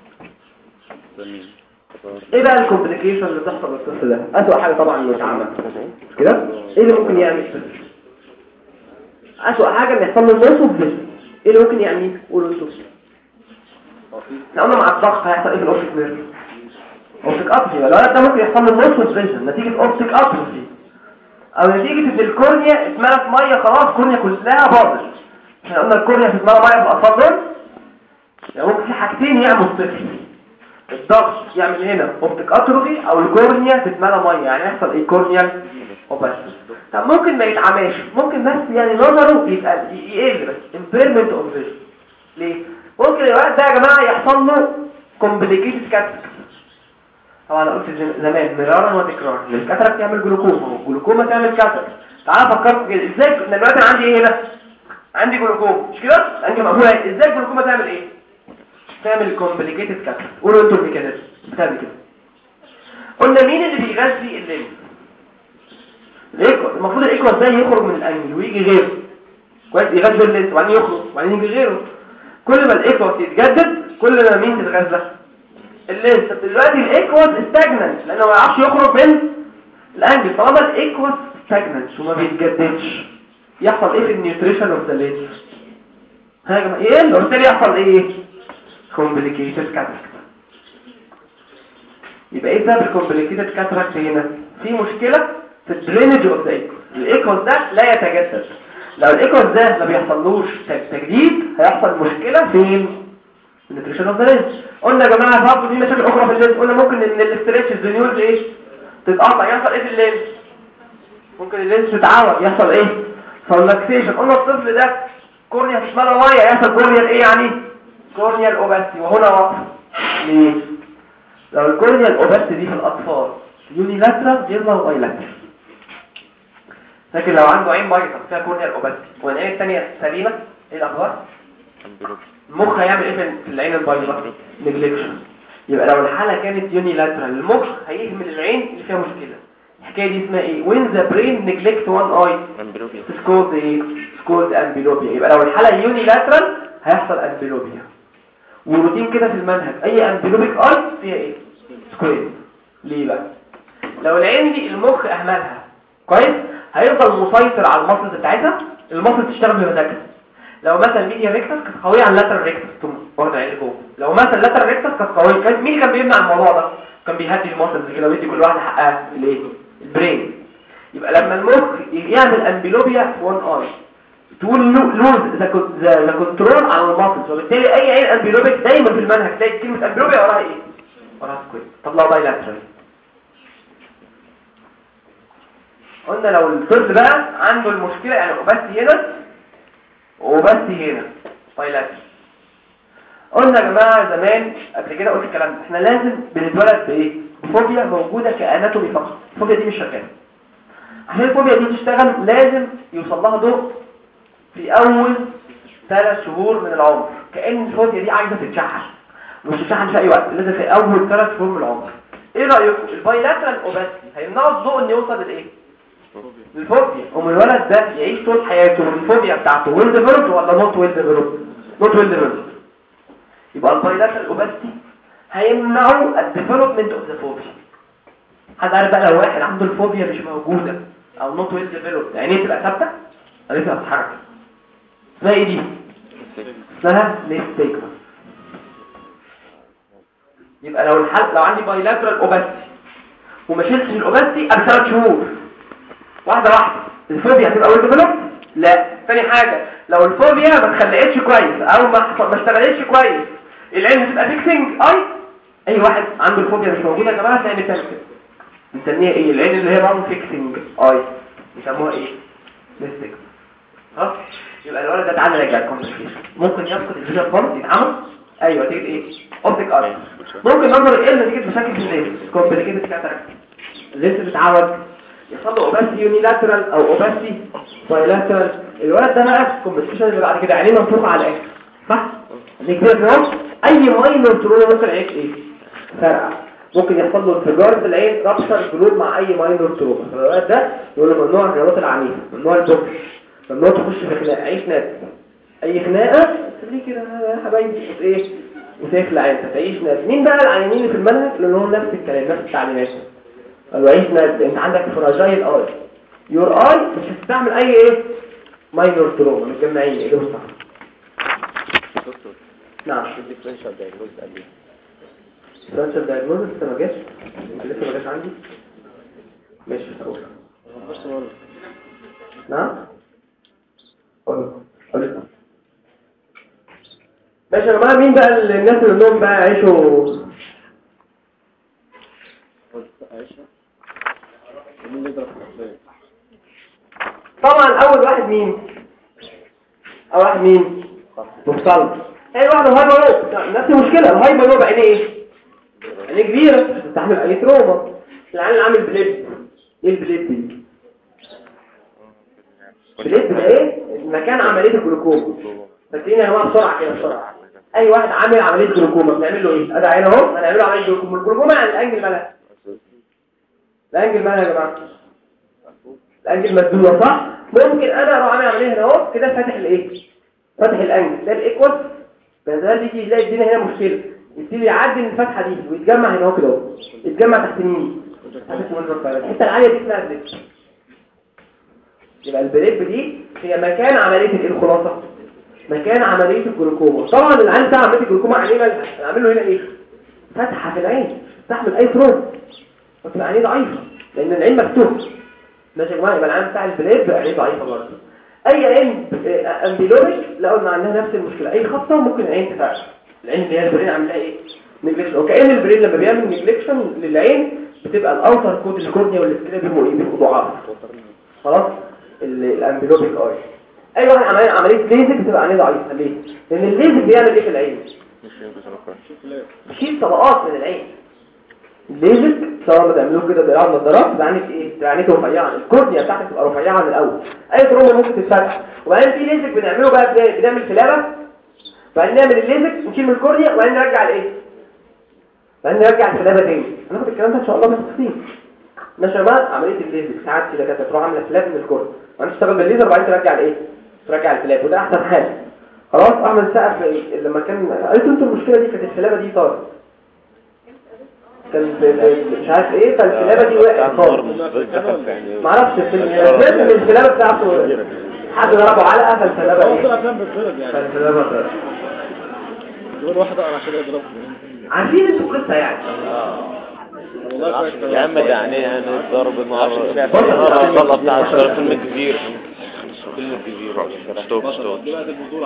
ايه بقى الكومبليكيشن اللي تحصل للطفل ده اسوأ حاجه طبعا انه يتعمل مش كده ايه اللي ممكن يعمل الطفل اسوأ حاجه ان يحصل له نص وفيجن ايه اللي ممكن يعمل قولوا انتوا احنا قلنا مع الضغط هيحصل ايه في الاوبتيك نيرف اوبتيك اتروفي الولد ده ممكن يحصل له نص وفيجن نتيجه اوبتيك اتروفي او نتيجه ان الكورنيا اتملت ميه خلاص الكورنيا كلها باظت احنا قلنا الكورنيا في دماغ ميه في الاطفال دول يعني ممكن في حاجتين يعمل الطفل الضغط يعمل هنا اوبتيك اتروفي او الكورنيا تتملى ميه يعني يحصل ايه كورنيال وبس طب ممكن ما يتعماش ممكن بس يعني نظره يبقى يقل بس impairment of vision ليه ممكن الوقت ده يا جماعه يحصل له complicated cataract طبعا انا قلت زم- زمان مرارا وتكرارا ان الكاتراكت يعمل جلوكوما والجلوكوما تعمل كاتراكت تعالى فكرت كده ازاي انا دلوقتي أنا عندي ايه هنا عندي جلوكوما مش كده عندي مقفوله اهي. ازاي الجلوكوما تعمل ايه تعمل كومبليكيتد كاتراكت قولوا انتوا الميكانيزم بتعمل كده قلنا مين اللي بيغذي الليل الايكوس المفروض الايكوس ده يخرج من الانجل ويجي غيره كويس يغذي الليل وبعدين يخرج وبعدين يجي غيره كل ما الايكوس يتجدد كل ما مين تتغذى اللينس طب دلوقتي الايكوس استاجننت لانه ما يعرفش يخرج من الانجل طالما الايكوس استاجننت وما بيتجددش يحصل ايه في النيوتريشن اوف ذا لينس ها يا جماعه ايه وبالتالي يحصل ايه كومبليكيتد كاتراكت يبقى ايه سبب الكومبليكيتد كاتراكت هنا في مشكله في الدرينج اوف ذا ايكوس الايكوس ده لا يتجدد لو الايكوس ده ما بيحصلوش تج- تجديد هيحصل مشكله فين النيوتريشن اوف ذا لينس قلنا يا جماعه برضه في مشاكل اخرى في اللينس قلنا ممكن ان الاستريتش الزنيوز ايه تتقطع يحصل ايه في اللينس ممكن اللينس تتعوج يحصل ايه فاللاكسيشن قلنا الطفل ده كورنيا تشمله ميه يحصل كورنيال ايه يعني كورنيال اوباستي وهنا وقف ليه لو الكورنيال اوباستي دي في الاطفال يونيلاترال غير لو بايلاترال لكن لو عنده عين بايظه فيها كورنيال اوباستي والعين الثانيه سليمه ايه الاخبار امبيروبي المخ هيعمل ايه في العين البيضاء نجلكشن يبقى لو الحاله كانت يونيلاترال المخ هيهمل العين اللي فيها مشكله الحكايه دي اسمها ايه when the brain neglect one eye امبيروبي it's called ايه it's called amblyopia يبقى لو الحاله يونيلاترال هيحصل امبلوبيا وروتين كده في المنهج اي امبلوبيك اي فيها ايه سكويد ليه بقى لو العين دي المخ اهملها كويس هيفضل مسيطر على المصل بتاعتها المصل تشتغل بمزاجها لو مثلا ميديا ريكتس كانت قويه على اللاترال ريكتس تقوم واخده عين لفوق لو مثلا اللاترال ريكتس كانت قويه كان مين كان بيمنع الموضوع ده كان بيهدي المصل كده ويدي كل واحده حقها الايه البرين يبقى لما المخ يعمل امبلوبيا في وان اي تقول لوز ذا كنترول على المصل وبالتالي اي عين امبلوبيك دايما في المنهج تلاقي كلمه امبلوبيا وراها ايه وراها سكويد طب لو بايلاترال قلنا لو الطفل بقى عنده المشكله يعني اوباستي هنا وباستي هنا بايلاترال قلنا يا جماعه زمان قبل كده قلت الكلام ده احنا لازم بنتولد بايه فوبيا موجوده كاناتومي فقط الفوبيا دي مش شغاله عشان الفوبيا دي تشتغل لازم يوصل لها ضوء في اول ثلاث شهور من العمر كأن الفوبيا دي عايزة تتشحن مش تتشحن في اي وقت لازم في اول ثلاث شهور من العمر ايه رأيكم البايلاترال اوباستي هيمنعوا الضوء ان يوصل للايه الفوبيا ومن الولد ده يعيش طول حياته الفوبيا بتاعته ويل ديفلوبد ولا نوت ويل ديفلوبد نوت ويل ديفلوبد يبقى البايلاترال اوباستي هيمنعوا الديفلوبمنت اوف ذا فوبيا حد عارف بقى لو واحد عنده الفوبيا مش موجودة او نوت ويل ديفلوبد عينيه تبقى ثابته عينيه تتحرك اسمها ايه دي اسمها نيستيجما يبقى لو الحل لو عندي بايلاترال اوباستي وما شلتش الاوباستي قبل ثلاث شهور واحده واحده الفوبيا هتبقى ويل ديفلوبد لا تاني حاجه لو الفوبيا ما اتخلقتش كويس او ما ما اشتغلتش كويس العين هتبقى فيكسنج اي اي واحد عنده الفوبيا مش موجوده يا جماعه تلاقي بتعمل كده بنسميها ايه العين اللي هي نون فيكسنج اي بيسموها ايه ميستيك ها يبقى الولد ده تعالى راجع الكومبليكيشن ممكن يفقد الفيجن خالص يتعمل ايوه تيجي ايه اوبتيك ار ممكن نظر يقل نتيجه مشاكل في الليل كومبليكيتد كاتاراكت الليل بتعوج يحصل له اوباسي يونيلاترال او اوباسي بايلاترال الولد ده بقى الكومبليكيشن اللي بعد كده عينيه منفوخه على الاخر صح دي كده كده اي ماينور تروما ممكن يعيش ايه فرقع ممكن يحصل له انفجار في العين رابشر جلود مع اي ماينور تروما فالوقت ده يقول له ممنوع الرياضات العنيفه ممنوع البوكس ممنوع تخش في خناقه عيش ناس اي خناقه خليه كده يا حبايبي وت- ايه وتخلع عين تعيش ناس مين بقى العيانين اللي في المنهج اللي هم نفس الكلام نفس التعليمات قالوا عيش ناس انت عندك فراجايل اي يور اي مش هتستعمل اي ايه ماينور تروما متجمعين ايه ده صح دكتور نعم الديفرنشال دايجنوز قال لي فرانشال دايجنوز لسه ما جاش انت لسه ما جاش عندي ماشي هقول بس هو نعم قول قول ماشي يا جماعه مين بقى الناس اللي لهم بقى عيشوا عيشة مين اللي يضرب في الخير طبعا اول واحد مين اول واحد مين مختلط اي واحد الهايبر نفس المشكله الهايبر بقى عينيه ايه عينيه كبيره تستحمل اي تروما العين اللي عامل بليب ايه البليب دي بليب ده ايه مكان عمليه الجلوكوما فاكرين يا جماعه بسرعه كده بسرعه اي واحد عامل عمليه جلوكوما بنعمل له ايه ادي عين اهو هنعمل له عمليه جلوكوما الجلوكوما يعني الانجل مالها الانجل مالها يا جماعه الانجل مسدوده صح ممكن انا اروح اعمل عمليه هنا اهو كده فاتح الايه فاتح الانجل ده الايكوال ده ده يجي يلاقي الدنيا هنا مشكله يبتدي يعدي من الفتحه دي ويتجمع هنا اهو كده اهو يتجمع تحت مين تحت المنظر فعلا الحته العاليه دي اسمها البريب يبقى البريب دي هي مكان عمليه الايه الخلاصه مكان عمليه الجلوكوما طبعا العين بتاع عمليه الجلوكوما عينيه مالها هنعمل له هنا ايه فتحه في العين تستحمل اي تروم وتبقى عينيه ضعيفه لان العين مفتوحه ماشي يا جماعه يبقى العين بتاع البلاد بقى عين ضعيفه برضه اي عين امبيلوريك لقوا ان عندها نفس المشكله اي خطه ممكن العين تفعل العين اللي هي البرين عاملاها ايه نجلكشن وكأن البرين لما بيعمل نجلكشن للعين بتبقى الاوتر كود الكورنيا والسكريب بيبقوا ايه بيبقوا ضعاف خلاص الامبيلوريك اي اي واحد عمليه عمليه ليزك بتبقى عينيه ضعيفه ليه لان الليزك بيعمل ايه في العين مش ينقص انا شوف ليه بيشيل طبقات من العين الليزك سواء ما تعملوه كده بيلعب نظارات تبقى عينك ايه تبقى عينك رفيعه الكورنيا بتاعتك تبقى رفيعه من الاول اي تروما ممكن تتفتح وبعدين في ليزك بنعمله بقى ازاي بنعمل فلابه بعدين نعمل الليزك نشيل من الكورنيا وبعدين نرجع الايه بعدين نرجع الفلابه تاني هناخد الكلام ده ان شاء الله بالتفصيل ماشي يا جماعه عمليه الليزك ساعات كده كانت تروح عامله فلاب من الكورنيا وبعدين تشتغل بالليزر وبعدين ترجع الايه ترجع الفلاب وده احسن حاجه خلاص احمد سقف لما كان قالت انتوا المشكله دي كانت الفلابه دي طارت كان في- في- مش عارف ايه فالفلابه دي وقعت خالص معرفش الفيلم سمعت ان الفلابه بتاعته حد ضربه علقه فالفلابه هو ايه طلع كان بيتضرب يعني فالفلابه طارت يقول واحد اقرا عشان يضربه عارفين انتوا القصه يعني والله كويس يا عم ده يعني ضرب نار بص، الطلقه بتاع فيلم الجزيره فيلم الجزيره ستوب ستوب دلوقتي البطولة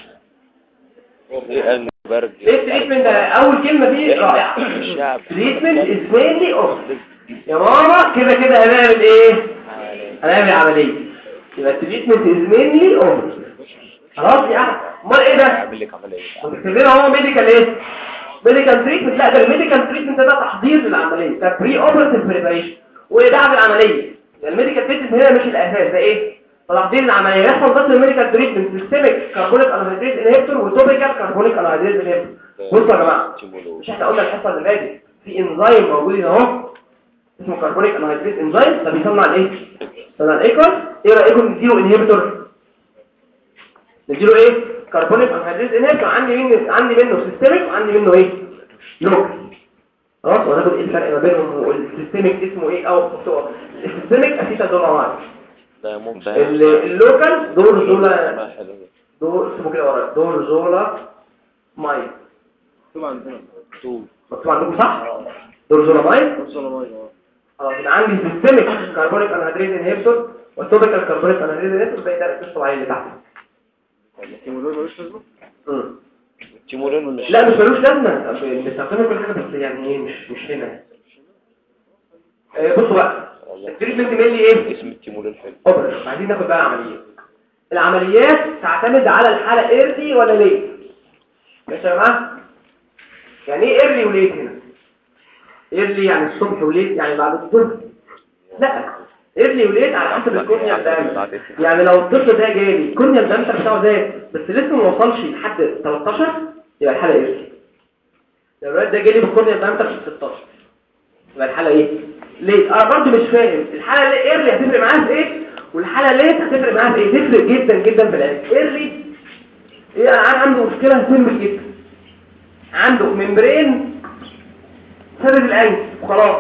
ايه البرد ايه التريتمنت ده اول كلمه فيه رائعه الشعب تريتمنت از مينلي اوف يا ماما كده كده هنعمل ايه هنعمل عمليه يبقى التريتمنت از مينلي اوف خلاص يا احمد امال ايه ده اعمل لك عمليه وتكتبنا هو ميديكال ايه ميديكال تريتمنت لا ده الميديكال تريتمنت ده تحضير للعمليه ده بري اوبرتيف بريباريشن ودعم العمليه يعني الميديكال تريتمنت هنا مش الاساس ده ايه تحضير العمليه يحصل بس الميديكال تريتمنت سيستميك كاربونيك انهيدريز انهبيتور وتوبيكال كاربونيك انهيدريز انهبيتور بصوا يا جماعه مش احنا قلنا الحصه اللي فاتت في انزيم موجود هنا اهو اسمه كاربونيك انهيدريز انزيم ده بيصنع الايه بيصنع الايكوال ايه رايكم نديله انهبيتور نديله ايه كربونيك انهيدريز انهبيتور عندي منه عندي منه سيستميك وعندي منه ايه لوكال خلاص وهناخد ايه الفرق ما بينهم والسيستميك اسمه ايه او السيستميك اسيتازولامايد ده ممتاز ال- اللوكال دور زولا ما حلو دور اسمه كده ورا دور زولا مايد طبعا عندنا مكتوب عندكم صح دور زولا مايد وصل ميه اه خلاص يبقى عندي سيستميك كربونيك انهيدريز انهبيتور والتوبيكال كربونيك انهيدريز انهبيتور زي ده القصه العين اللي تحت الكيمولور ملوش لازمه مم. تيمورين مش لا مش ملوش لازمه بنستخدمه كل حاجه بس يعني ايه مش مش هنا آه، بصوا بقى التريتمنت مينلي ايه اسم التيمورين حلو اوبر عايزين ناخد بقى عمليات العمليات تعتمد على الحاله ايرلي ولا ليت ماشي يا جماعه يعني ايه ايرلي وليت هنا ايرلي يعني الصبح وليت يعني بعد الظهر لا ايرلي وليت على حسب الكورنيا ده يعني لو الطفل ده جالي الكورنيا الدمتر بتاعه زاد بس لسه ما وصلش لحد 13 يبقى الحاله ايرلي لو الولد ده جالي بالكورنيا الدمتر في 16 يبقى الحاله ايه ليه انا برضه مش فاهم الحاله اللي ايرلي هتفرق معاها في ايه والحاله ليت هتفرق معاها في ايه تفرق جدا جدا في العلاج ايرلي ايه انا عنده مشكله سيمبل جدا عنده ممبرين سبب الانف وخلاص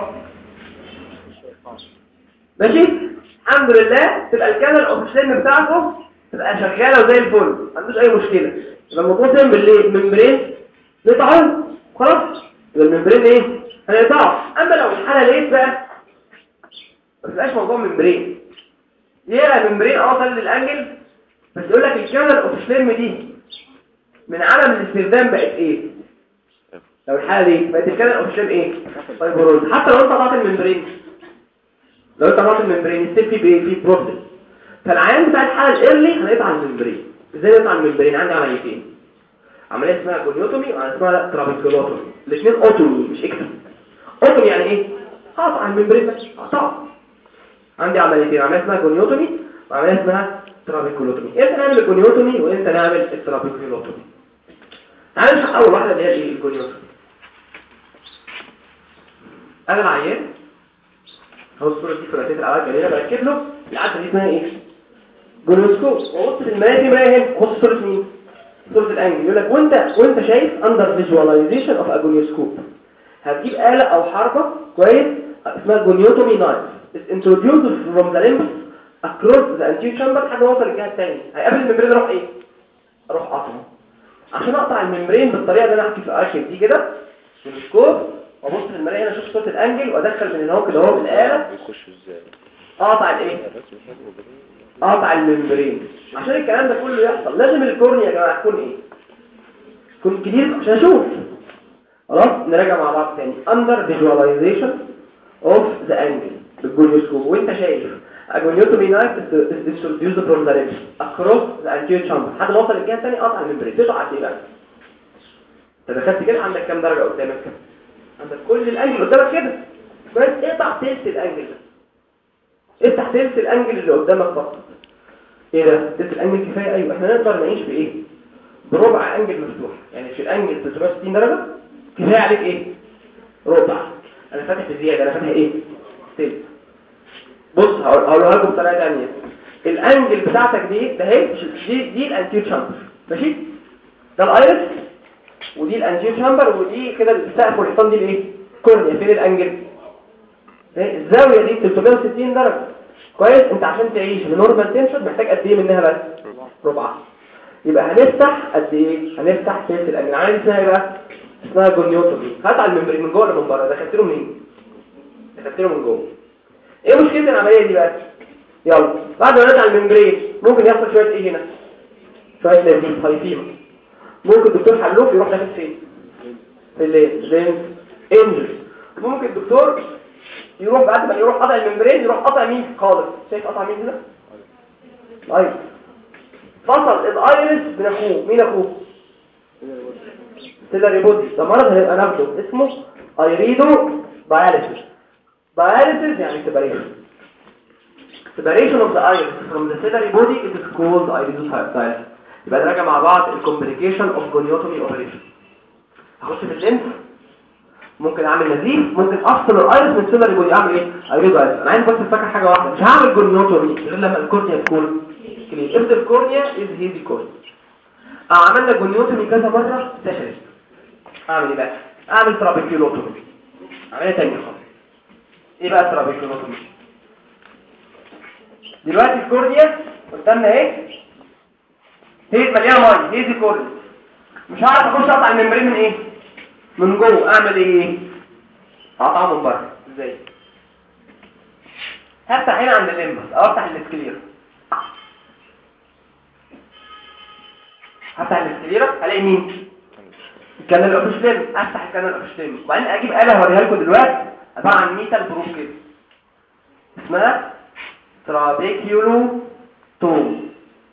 ماشي الحمد لله تبقى الكاميرا الاوكسجين بتاعته تبقى شغاله وزي الفل ما عندوش اي مشكله يبقى الموضوع سيمبل ليه ممبرين نقطعه خلاص يبقى الممبرين ايه هنقطعه اما لو الحاله لقيت بقى ما تبقاش موضوع ممبرين يا ممبرين اه خلي الانجل بس يقول لك الكاميرا الاوكسجين دي من عدم الاستخدام بقت ايه لو الحاله دي بقت الكلى الاوبشن ايه فايبروز حتى لو انت قطعت الممبرين لو انت قطعت الممبرين السيل فيه بايه فيه بروبلم فالعيان بتاع الحاله الايرلي هنقطع الممبرين ازاي نقطع الممبرين عندي عمليتين عمليه اسمها جونيوتومي وعمليه اسمها ترابيكولوتومي الاثنين اوتومي مش اكتومي اوتومي يعني ايه هقطع الممبرين بس هقطعه عندي عمليتين عمليه اسمها جونيوتومي وعمليه اسمها ترابيكولوتومي امتى نعمل الجونيوتومي وامتى نعمل الترابيكولوتومي تعال نشرح اول واحده اللي هي ايه الجونيوتومي انا العيان هو الصوره دي في الرئتين العلاج جميله بركب له العدسه دي اسمها ايه جونيوسكوب وبص في المرايه دي مرايه هنا بص صوره مين صوره الانجل يقول لك وانت وانت شايف اندر فيجواليزيشن اوف ا جونيوسكوب هتجيب آلة او حركه كويس اسمها جونيوتومي نايف It's introduced from the limbs across the anterior chamber لحد ما يوصل للجهه الثانيه هيقابل الممبرين اروح ايه اروح قاطعه عشان اقطع الممبرين بالطريقه اللي انا هحكي في الاخر دي كده بالسكوب وابص في المرايه هنا اشوف صوره الانجل وادخل من هنا اهو كده اهو بالاله بيخش ازاي اقطع الايه اقطع الممبرين عشان الكلام ده كله يحصل لازم الكورنيا يا جماعه تكون ايه تكون كبير عشان اشوف خلاص نراجع مع بعض تاني under visualization of the angle بالجونيوسكوب وانت شايف اجونيوتومي نايف introduced from the lips across the anterior chamber لحد ما اوصل الجهه الثانيه اقطع الممبرين تقطع قد ايه بقى انت دخلت كده عندك كام درجه قدامك كده عندك كل الانجل قدامك كده بس اقطع تلت الانجل ده افتح تلت الانجل اللي قدامك فقط ايه ده تلت الانجل كفايه ايوه احنا نقدر نعيش بايه بربع انجل مفتوح يعني في الانجل 360 درجه كفايه عليك ايه ربع انا فاتح بزياده انا فاتح ايه تلت بص هقول- هقولها لكم بطريقه ثانيه الانجل بتاعتك دي ده اهي مش- دي دي الانتير شامبر ماشي ده الايرس ودي الانتير شامبر ودي كده السقف والحيطان دي الايه كورنيا فين الانجل إيه؟ الزاويه دي 360 درجه كويس انت عشان تعيش بنورمال تنشن محتاج قد ايه منها بس ربع يبقى هنفتح قد ايه هنفتح تلت الانجل عايز اسمها ايه بقى اسمها جونيوتومي هات على الممبرين من جوه ولا من بره دخلت له منين دخلت له من جوه ايه مشكله العمليه دي بقى يلا بعد ما نطلع الممبرين ممكن يحصل شويه ايه هنا شويه نزيف هايفيما ممكن الدكتور حلوف يروح داخل فين في الليل لينز انجل ممكن الدكتور يروح بعد ما يروح قطع الممبرين يروح قطع مين خالص شايف قطع مين هنا الايرس فصل الايرس من اخوه مين اخوه سيلاري بودي ده مرض هيبقى ناخده اسمه ايريدو داياليسيس داياليسيس يعني سيباريشن separation of the iris from the ciliary body it is called iridocyte يبقى نراجع مع بعض الكومبليكيشن اوف جونيوتومي اوبريشن هخش في الليمف ممكن اعمل نزيف ممكن افصل الايرس من السيلري بودي اعمل ايه ايريدوسايت انا عايز بس افكر حاجه واحده مش هعمل جونيوتومي غير لما الكورنيا تكون كلين if the cornea is heavy cornea اه عملنا جونيوتومي كذا مره فشلت اعمل ايه بقى اعمل ترابيكيولوتومي عمليه ثانيه خالص ايه بقى الترابيكيولوتومي دلوقتي الكورنيا قدامنا ايه هي مليانه ميه هي دي كورنيا مش هعرف اخش اقطع الممبرين من ايه من جوه اعمل ايه اقطعه من بره ازاي هفتح هنا عند الليمبس او افتح الاسكليرا هفتح الاسكليرا الاقي مين الكانال الاوبشليم افتح الكانال الاوبشليم وبعدين اجيب آلة هوريها لكم دلوقتي عباره عن ميتال بروف كده اسمها ترابيكيولو توم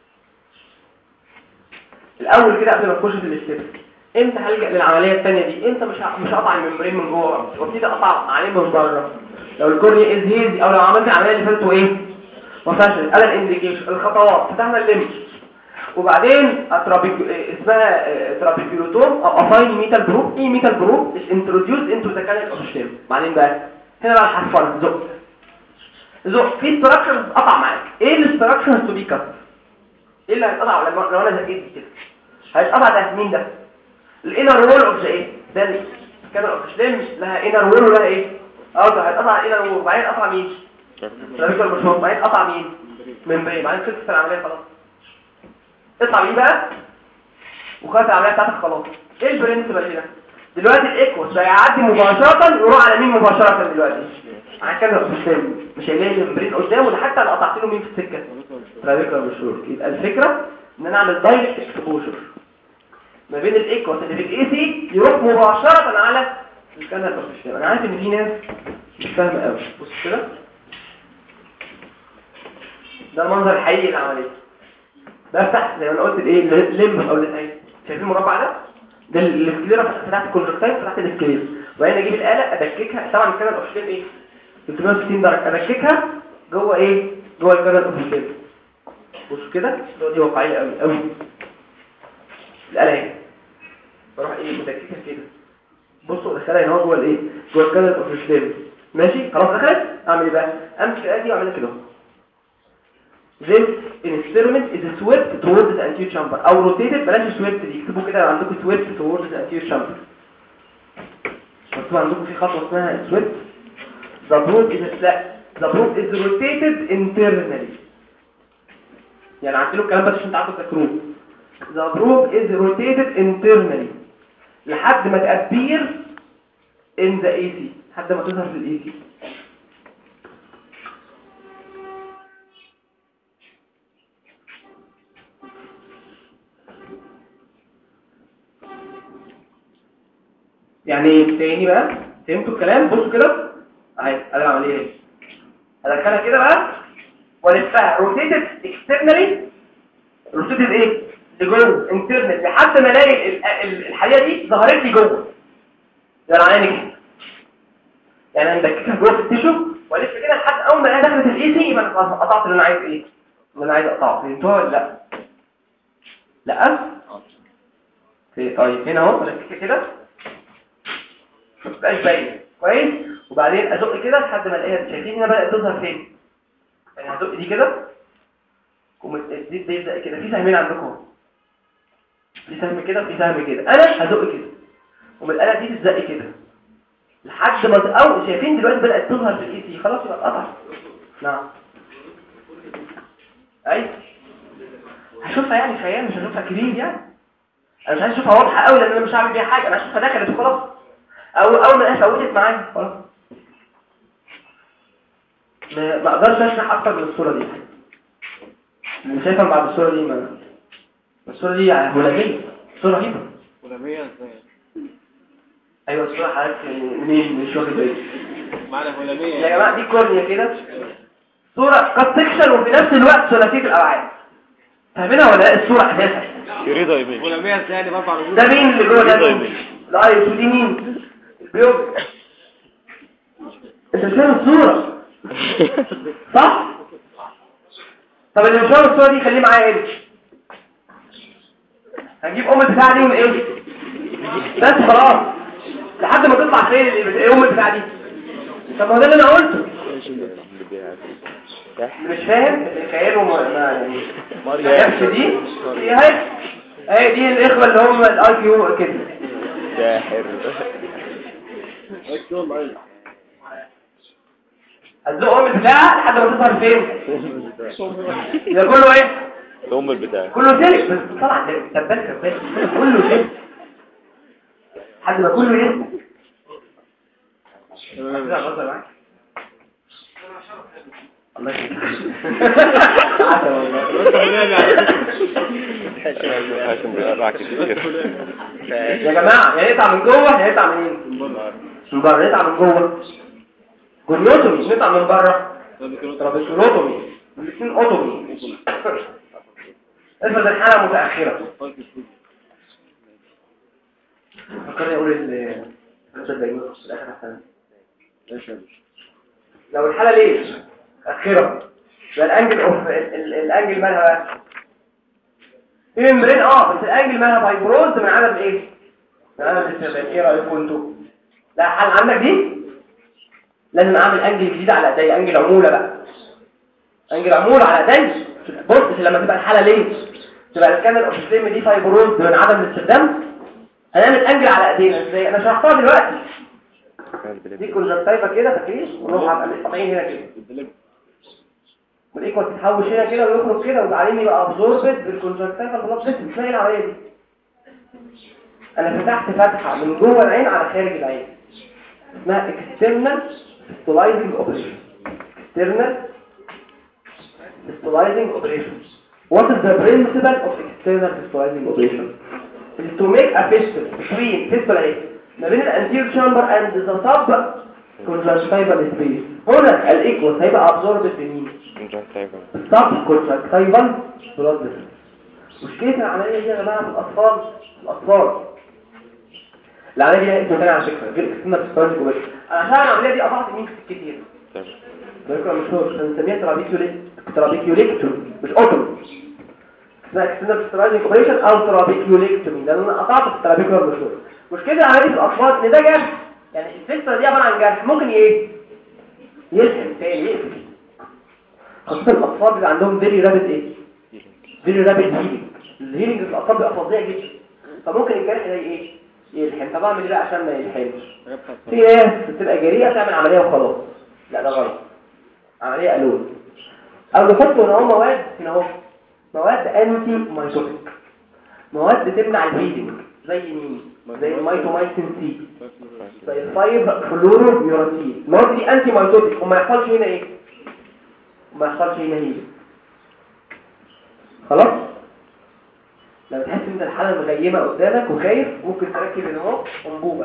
الاول كده قبل ما نخش في الاستيب امتى هلجأ للعمليه الثانيه دي امتى مش ه- مش هقطع الممبرين من جوه وابتدي اقطع عليه من بره لو الكورنيا از هيزي او لو عملت العمليه اللي فاتت وايه وفشل قال الانديكيشن الخطوات فتحنا الليمف وبعدين أترابيك... اسمها ترابيكيولوتوم او افاين ميتال جروب ايه ميتال جروب is introduced into the canal of stem بعدين بقى هنا بقى الحرفنه زق زق في structures قطع معاك ايه الستراكشرز تو بي كات ايه اللي هيتقطع لما لو انا زقيت كده هيتقطع ده مين ده الانر وول اوف ذا ايه ده اللي كان اوف سليم لها انر وول ولها ايه اه ده هيتقطع الانر وول وبعدين قطع مين سيرفيكال مش بعدين قطع مين ممبرين بعدين خلصت العمليه خلاص اطلع بيه بقى وخلصت العمليه بتاعتك خلاص ايه البرنسبل هنا دلوقتي الايكوس هيعدي مباشره يروح على مين مباشره دلوقتي على كده السيستم مش هيلاقي الممبرين قدامه ده حتى لو قطعت له مين في السكه ترافيكال مشهور يبقى الفكره ان انا اعمل دايركت اكسبوجر ما بين الايكوس اللي في الاي سي يروح مباشره على الكانال اوف انا عارف ان في ناس مش فاهمه قوي بص كده ده المنظر الحقيقي للعمليه بفتح زي ما انا قلت الايه الليمب او الاسعيد شايفين المربع ده ده السكليرا بتاعت الكونجكتايف بتاعت السكليرا وبعدين اجيب الاله ادككها طبعا الكانال اوف ايه 360 درجه ادككها جوه ايه جوه الكانال اوف بص كده دي واقعيه قوي قوي الاله اهي بروح ايه مدككها كده بصوا دخلها هنا جوه الايه جوه الكانال اوف ماشي خلاص دخلت اعمل ايه بقى امسك الادي واعملها كده This instrument is swept towards the anterior chamber او rotated بلاش swept دي اكتبوا كده عندكم swept towards the anterior chamber مكتوب عندكم في خطوه اسمها swept the probe is لا the probe is rotated internally يعني عندكم الكلام بس عشان تعرفوا تذكروه the probe is rotated internally لحد ما تأبير in the AC لحد ما تظهر في الاي سي يعني تاني بقى فهمتوا الكلام بصوا كده اهي ادي العمليه اهي ادخلها كده بقى والفها روتيتد اكسترنالي روتيتد ايه لجوه انترنال لحد ما الاقي ال- ال- الحقيقه دي ظهرت لي جوه ده العمليه نجحت يعني انا مدككها جوه في التيشو والف كده لحد اول ما الاقيها دخلت الاي سي يبقى انا خلاص قطعت اللي انا عايز ايه اللي انا عايز اقطعه فهمتوها ولا لا لا في طيب هنا اهو بدككها كده ما تبقاش باينه كويس وبعدين ازق كده لحد ما الاقيها شايفين هنا بدات تظهر فين يعني هزق دي كده دي دي يبدا كده في سهمين عندكم اهو. في سهم كده وفي سهم كده انا هزق كده ومن الاله دي تزق كده لحد ما ت- او شايفين دلوقتي بدات تظهر في الاي سي خلاص يبقى اتقطع نعم اي هشوفها يعني خيال مش هشوفها كريم يعني انا مش عايز اشوفها واضحه قوي لان انا مش هعمل بيها حاجه انا هشوفها دخلت وخلاص او اول ما الاقيها فوتت معايا خلاص ما ما اقدرش اشرح اكتر من الصوره دي مش شايفها بعد الصوره دي ما ما الصوره دي هولاميه صوره رهيبه ولمية ازاي ايوه الصوره حضرتك منين مش واخد بالي معنى هولامية يا جماعه دي كورنيا كده صوره كات سكشن وفي نفس الوقت ثلاثيه الابعاد فاهمينها ولا لا الصوره اساسا يريد يمين هولامية ازاي يعني برفع الوجود ده مين اللي جوه ده مين الايس ودي مين البيوب انت مش فاهم الصوره صح طب اللي مش فاهم الصوره دي خليه معايا هنا هنجيب ام البتاعه دي وايه بس خلاص لحد ما تطلع فين اللي ايه ام البتاعه دي طب ما هو ده اللي انا قلته مش فاهم خياله ما ما- يعني ما جابش دي دي اهي اهي دي الاخوه اللي هم الاي كيو كده ساحر ايوه معايا هتزق ام البتاعه لحد ما تظهر فين ده كله ايه الام البتاع كله سلك بس طلع تبان كبان كله سلك لحد ما كله يسلك كده غلطة معاك الله يخليك عسل والله. عشان بيقرعك كتير يا جماعة يا يقطع من جوه يا يقطع منين من بره يقطع من جوه جونيوتومي يقطع من بره ترابيكولوتومي الاثنين اوتومي افرض الحالة متأخرة فكرني اقول ال الخمسة الدايمات في الاخر حسنا لو الحالة ليه متأخرة يبقى الانجل اوف ال- ال- الانجل مالها بقى في ممبرين اه بس الانجل مالها فايبروز من عدم ايه من عدم الاستخدام ايه رايكم انتوا لا حل عندك دي لازم اعمل انجل جديد على ايدي انجل عموله بقى انجل عموله على ايدي بص لما تبقى الحاله ليه تبقى الكامل اوف سليم دي فايبروز من عدم الاستخدام هنعمل انجل على ايدينا ازاي انا شرحتها دلوقتي دي كونجكتيفا كده فاكرين ونروح على قاطعين هنا كده والايكوال تتحوش هنا كده ويخرج كده وبعدين يبقى ابزوربد بالكونجكتيفا البلاد فيسل تلاقي العمليه دي انا فتحت فتحه من جوه العين على خارج العين اسمها external stabilizing operation external stabilizing operation what is the principle of external stabilizing operation is to make a fistula between fistula ايه ما بين الانتير chamber and the sub conjunctival space هنا الايكوس هيبقى absorbed بمين sub conjunctival blood vessel مشكلة العملية دي يا جماعة في الأطفال الأطفال العملية دي لها اسم تاني على فكرة غير اكستنال سبيرج وبس أنا عشان العملية دي قطعت مين كتير ذكر مشهور هنسميها ترابيكيوليك ترابيكيوليكتومي مش اوتومي اسمها اكستنال سبيرج اوبريشن أو ترابيكيوليكتومي لأن أنا قطعت الترابيكيولار مشهور مشكلة العملية دي في الأطفال إن ده جرح يعني الفلترة دي عبارة عن جرح ممكن ايه يلحم تاني يقفل خاصة الأطفال بيبقى عندهم فيري رابid ايه فيري رابid هيلينج الهيلينج في الأطفال بيبقى فظيع جدا فممكن الجرح ده ايه يلحم طب اعمل ايه بقى عشان ما يلحمش في ناس بتبقى جريئة تعمل عملية وخلاص لا ده غلط عملية قالون او نحط هنا اهو مواد هنا اهو مواد انتي مايتوتيك مواد تمنع البليدنج زي مين زي الميتومايسين سي زي الفايب فلورو ميوراتيل المواد دي انتي مايتوتيك وما يحصلش هنا ايه وما يحصلش هنا هيل خلاص لما تحس ان الحاله مغيمه قدامك وخايف ممكن تركب هنا اهو انبوبه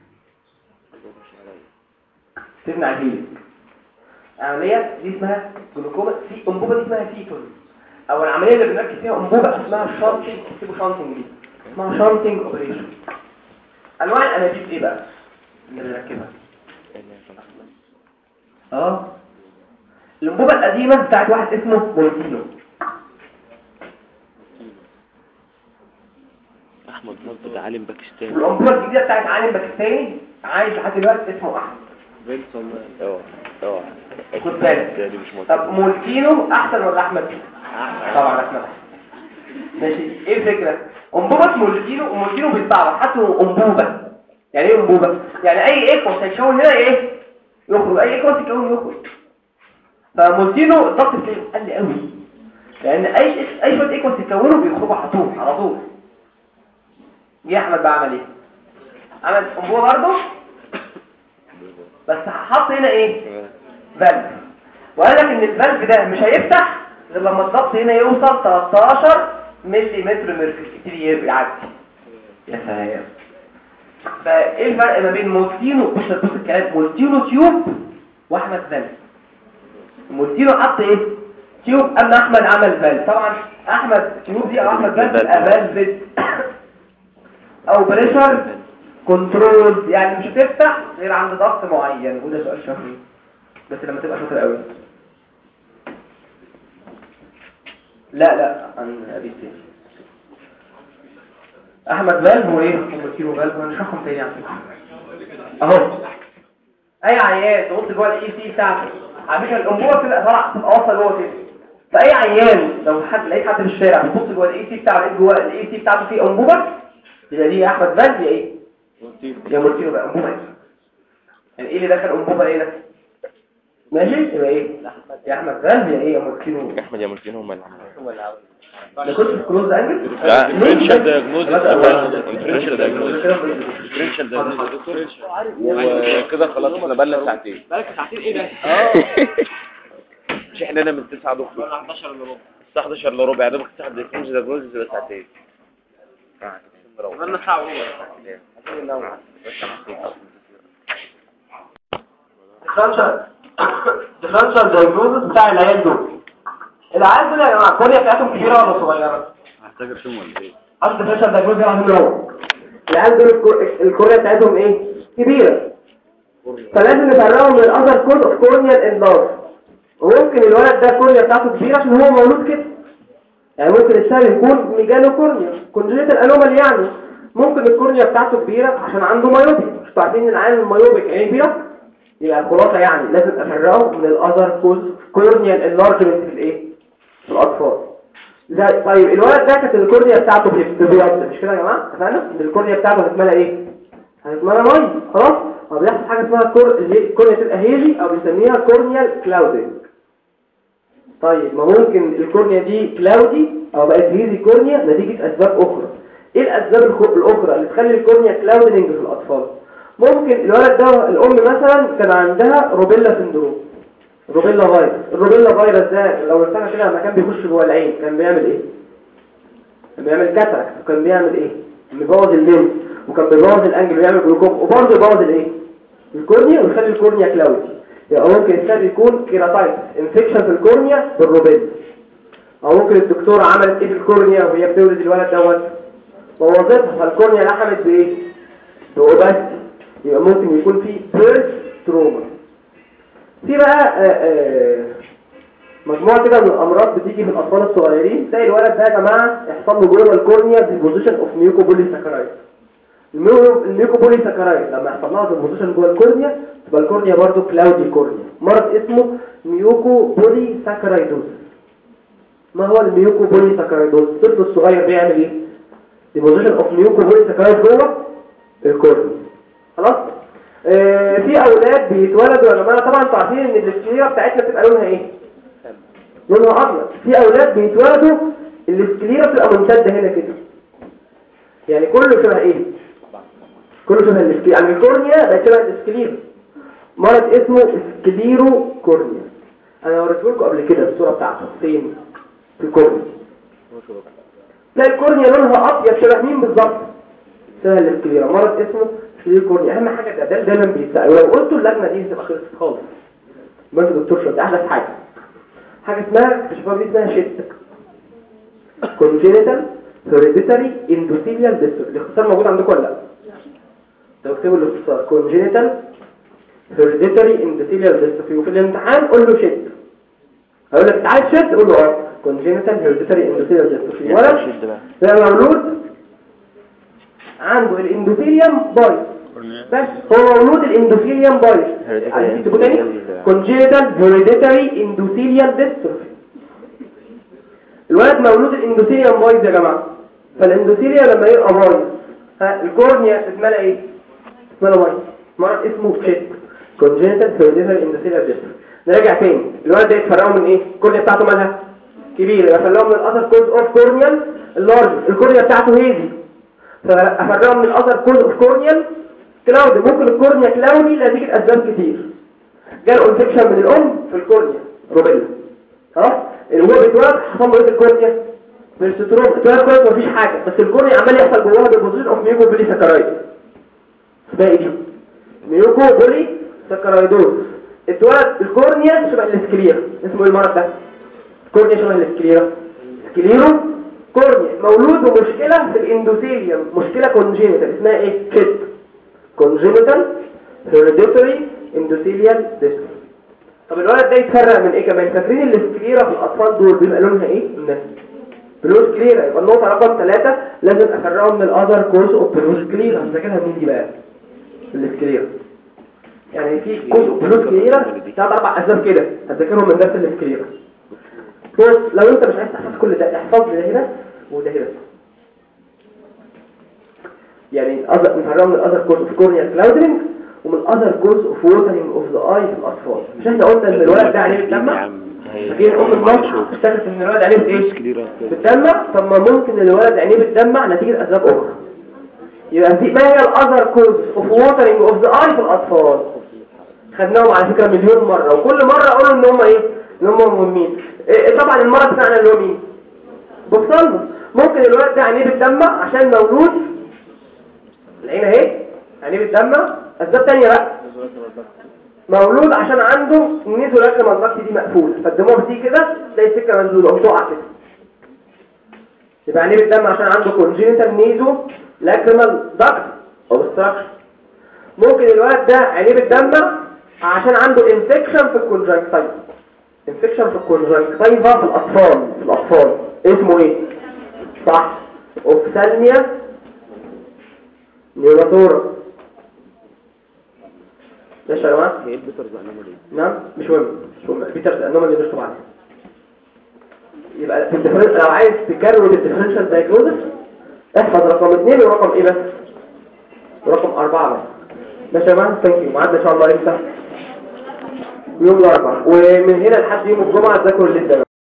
تمنع الهيل العمليه دي اسمها جلوكوما في انبوبه دي اسمها فيتون او العمليه اللي بنركب فيها انبوبه اسمها شانتنج تكتبوا شانتنج دي اسمها شانتنج اوبريشن انواع الانابيب ايه بقى اللي بنركبها اه الانبوبه القديمه بتاعت واحد اسمه مولتينو احمد مصدق عالم باكستاني الانبوبه الجديده بتاعت عالم باكستاني عايش لحد دلوقتي اسمه احمد اوعى اوعى خد بالك. ده دي مش مصدق طب مولتينو احسن ولا احمد طبعا احمد ماشي ايه الفكره انبوبه مولتينو ومولتينو بيتباع حطوا انبوبه يعني ايه انبوبه يعني اي ايكوس هيتكون هنا ايه يخرج اي ايكوس يتكون يخرج فمولتينو الضغط بتاعه قل قوي لان اي اي شويه ايكوس يتكونوا بيخرجوا على طول على طول جه احمد بقى عمل ايه عمل انبوبه برضه بس حط هنا ايه فالف وقال لك ان الفالف ده مش هيفتح غير لما الضغط هنا يوصل 13 ملي متر ميركوري يبتدي يعدي يا سلام فايه الفرق ما بين مولتينو بص بص الكلام مولتينو تيوب واحمد فالف مولتينو حط ايه تيوب اما احمد عمل فالف طبعا احمد تيوب دي او احمد فالف تبقى فالفت او بريشر كنترول يعني مش هتفتح غير عند ضغط معين وده سؤال شهري بس لما تبقى شاطر قوي لا لا عن ابي سيف احمد فالف وايه هم كيلو فالف هنشرحهم تاني على فكره اهو اي عيان تبص جوه الاي سي بتاعته على فكره الانبوبه بتبقى طالعه تبقى واصله جوه كده فاي عيان لو حد لقيت حد في الشارع بيبص جوه الاي سي بتاعه لقيت جوه الاي سي بتاعته فيه انبوبه يبقى دي يا احمد فالف يا ايه يا مولتينو بقى انبوبه إيه؟ يعني ايه اللي دخل انبوبه ايه ده ماشي يبقى ايه يا احمد فالف يا ايه يا مولتينو احمد يا مولتين هم اللي عملوا ما كنتش في كلوز انجل لا differential diagnosis differential diagnosis differential diagnosis وكده خلاص احنا بقالنا ساعتين بقالك ساعتين ايه ده؟ مش احنا هنا من 9 دكتور 11 الا ربع الساعه 11 الا ربع يعني بس تاخد differential diagnosis يبقى ساعتين عملنا ساعة وربع ديفرنشال ديفرنشال دايجنوزس بتاع العيال دول العيال دول يا جماعه الكوريا بتاعتهم كبيره ولا صغيره هحتاج ارسم ولا ايه؟ اصل ديفرنشال دايجنوزس ده مهم قوي العيال دول الكو- الكوريا بتاعتهم ايه كبيره فلازم نفرقهم من الاذر كود اوف كورنيال انلارج وممكن الولد ده الكورنيا بتاعته كبيره عشان هو مولود كده يعني ممكن السبب يكون ميجانو كورنيا كونجنيتال انومال يعني ممكن الكورنيا بتاعته كبيره عشان عنده مايوبيك مش عارفين ان العيال المايوبيك عين كبيره يبقى الخلاصه يعني لازم افرقه من الاذر كوز كورنيال انلارجمنت في الايه في الاطفال زي طيب الولد ده كانت الكورنيا بتاعته بيبيض مش كده يا جماعه اتفقنا ان الكورنيا بتاعته هتتملى ايه هتتملى ميه خلاص هو بيحصل حاجه اسمها كور اللي الكورنيا تبقى هيجي او بيسميها كورنيال كلاودنج طيب ما ممكن الكورنيا دي كلاودي او بقت هيزي كورنيا نتيجة اسباب اخرى ايه الاسباب الخ- الاخرى اللي تخلي الكورنيا كلاودنج في الاطفال ممكن الولد ده الام مثلا كان عندها روبيلا سندروم روبيلا فيروس الروبيلا فيروس ده لو ارتفع كده لما كان بيخش جوه العين كان بيعمل ايه كان بيعمل كاتراكت وكان بيعمل ايه بيبوظ اللينس وكان بيبوظ الانجل ويعمل جلوكوم وبرضه يبوظ الايه الكورنيا ويخلي الكورنيا كلاودي يعني ممكن السبب يكون كيراتايتس انفكشن في الكورنيا بالروبيل او ممكن الدكتوره عملت ايه في الكورنيا وهي بتولد الولد دوت بوظتها فالكورنيا لحمت بايه باوباستي يبقى ممكن يكون في بيرث تروما في بقى آه، آه، مجموعة كده من الأمراض بتيجي في الأطفال الصغيرين تلاقي الولد ده يا جماعة يحصل له جوه الكورنيا ديبوزيشن اوف ميوكوبولي ساكرايد الميوكوبولي ساكرايد لما يحصل لها ديبوزيشن جوه الكورنيا تبقى الكورنيا برضه كلاودي كورنيا مرض اسمه ميوكوبولي ساكرايدوز ما هو الميوكوبولي ساكرايدوز الطفل الصغير بيعمل ايه ديبوزيشن اوف ميوكوبولي ساكرايد جوه الكورنيا خلاص آه في اولاد بيتولدوا يا جماعه طبعا انتوا عارفين ان السكليرا بتاعتنا بتبقى لونها ايه لونها ابيض في اولاد بيتولدوا السكليرا بتبقى ممتده هنا كده يعني كله شبه ايه كله شبه السكليرا يعني الكورنيا بقت شبه السكليرا مرض اسمه سكليرو كورنيا انا وريته لكم قبل كده الصوره بتاعته فين في الكورنيا تلاقي الكورنيا لونها ابيض شبه مين بالظبط شبه السكليرا مرض اسمه سكليرو كورنيا اهم حاجه ده ده دايما بيتسال ولو قلتوا اللجنه دي هتبقى خلصت خالص بس دكتور شد احلى حاجه حاجه اسمها اكتشفوها دي اسمها شيت congenital hereditary endothelial disorder الاختصار موجود عندكم ولا لا لو اكتبوا الاختصار congenital hereditary endothelial dystrophy وفي الامتحان قول له شيت هقول لك تعال شيت قول له اه congenital hereditary endothelial dystrophy ولد شد بقى ده مولود عنده الاندوثيليوم بايظ بس هو مولود الاندوثيليوم بايظ Hereditary عايزين تقول تاني endothelial- congenital hereditary endothelial dystrophy الولد مولود الاندوثيليوم بايظ يا جماعه فالاندوثيليوم لما يبقى بايظ ها الكورنيا تتملى ايه تتملى بايظ مرض اسمه تشيك congenital hereditary endothelial dystrophy نراجع تاني الولد ده يتفرقوا من ايه الكورنيا بتاعته مالها كبيره يفرقوا من الاذر كوز اوف كورنيال اللارج الكورنيا بتاعته هيزي فافرقهم من الاذر كوز اوف كورنيال كلاودي ممكن الكورنيا كلاودي نتيجه اسباب كتير جاله انفكشن من الام في الكورنيا روبيلا خلاص اللي هو بيتولد حصل له ايه في الكورنيا بيرستروم اتولد كويس مفيش حاجه بس الكورنيا عمال يحصل جواها ديبوزيشن اوف ميوكو بولي ساكرايد اسمها ايه دي ميوكو بولي ساكرايدوز اتولد الكورنيا شبه الاسكليرا اسمه ايه المرض ده كورنيا شبه الاسكليرا سكليرو كورنيا مولود بمشكله في الاندوثيليوم مشكله كونجينيتال اسمها ايه كيد كونجينيتال هيريديتري اندوثيليال ديستروفي طب الولد ده يتفرق من ايه كمان فاكرين السكليرا في الاطفال دول بيبقى لونها ايه الناس بلو سكليرا يبقى النقطه رقم ثلاثة لازم افرقهم من الاذر كورس اوف بلو سكليرا هنذاكرها منين دي بقى السكليرا يعني في كورس اوف بلو سكليرا ثلاث اربع اسباب كده هتذاكرهم من نفس السكليرا بص لو انت مش عايز تحفظ كل ده احفظ لي ده هنا وده هنا يعني الأذر نفرقهم من الاذر كورس اوف كورنيا كلاودرينج ومن الاذر كورس اوف ووترنج اوف ذا اي في الاطفال مش احنا قلنا ان الولد ده عليه بيتدمع فاكرين ام المصر اشتكت ان الولد عليه ايه بتدمع طب ما ممكن الولد عينيه بتدمع نتيجه اسباب اخرى يبقى في ما هي الاذر كورس اوف ووترنج اوف ذا اي في الاطفال خدناهم على فكره مليون مره وكل مره اقول ان هم ايه ان هم مهمين إيه طبعا المرض بتاعنا اللي هو مين بوكسلنا ممكن الولد ده عينيه بتدمع عشان مولود العين اهي عينيه بتدمع اسباب تانية بقى مولود عشان عنده النيزو لاكريمال داكت دي مقفوله فالدموع بتيجي كده تلاقي السكه مسدوده او تقع كده يبقى عينيه بتدمع عشان عنده كونجينيتال نيزو لاكريمال داكت اوبستراكشن ممكن الولد ده عينيه بتدمع عشان عنده انفكشن في الكونجكتيفا انفكشن في الكونجكتيفا في الاطفال في الاطفال اسمه ايه صح اوفثالميا نيوناتورا ماشي يا جماعه هي البيترز انومالي نعم مش مهم مش مهم بيتر انومالي مش طبعا يبقى في الديفرنس لو عايز تكروت الديفرنشال دايجنوزس احفظ رقم اثنين ورقم ايه بس رقم أربعة بس ماشي يا جماعه ثانك يو معادنا ان شاء الله امتى يوم الاربعاء ومن هنا لحد يوم الجمعه تذاكروا الليست ده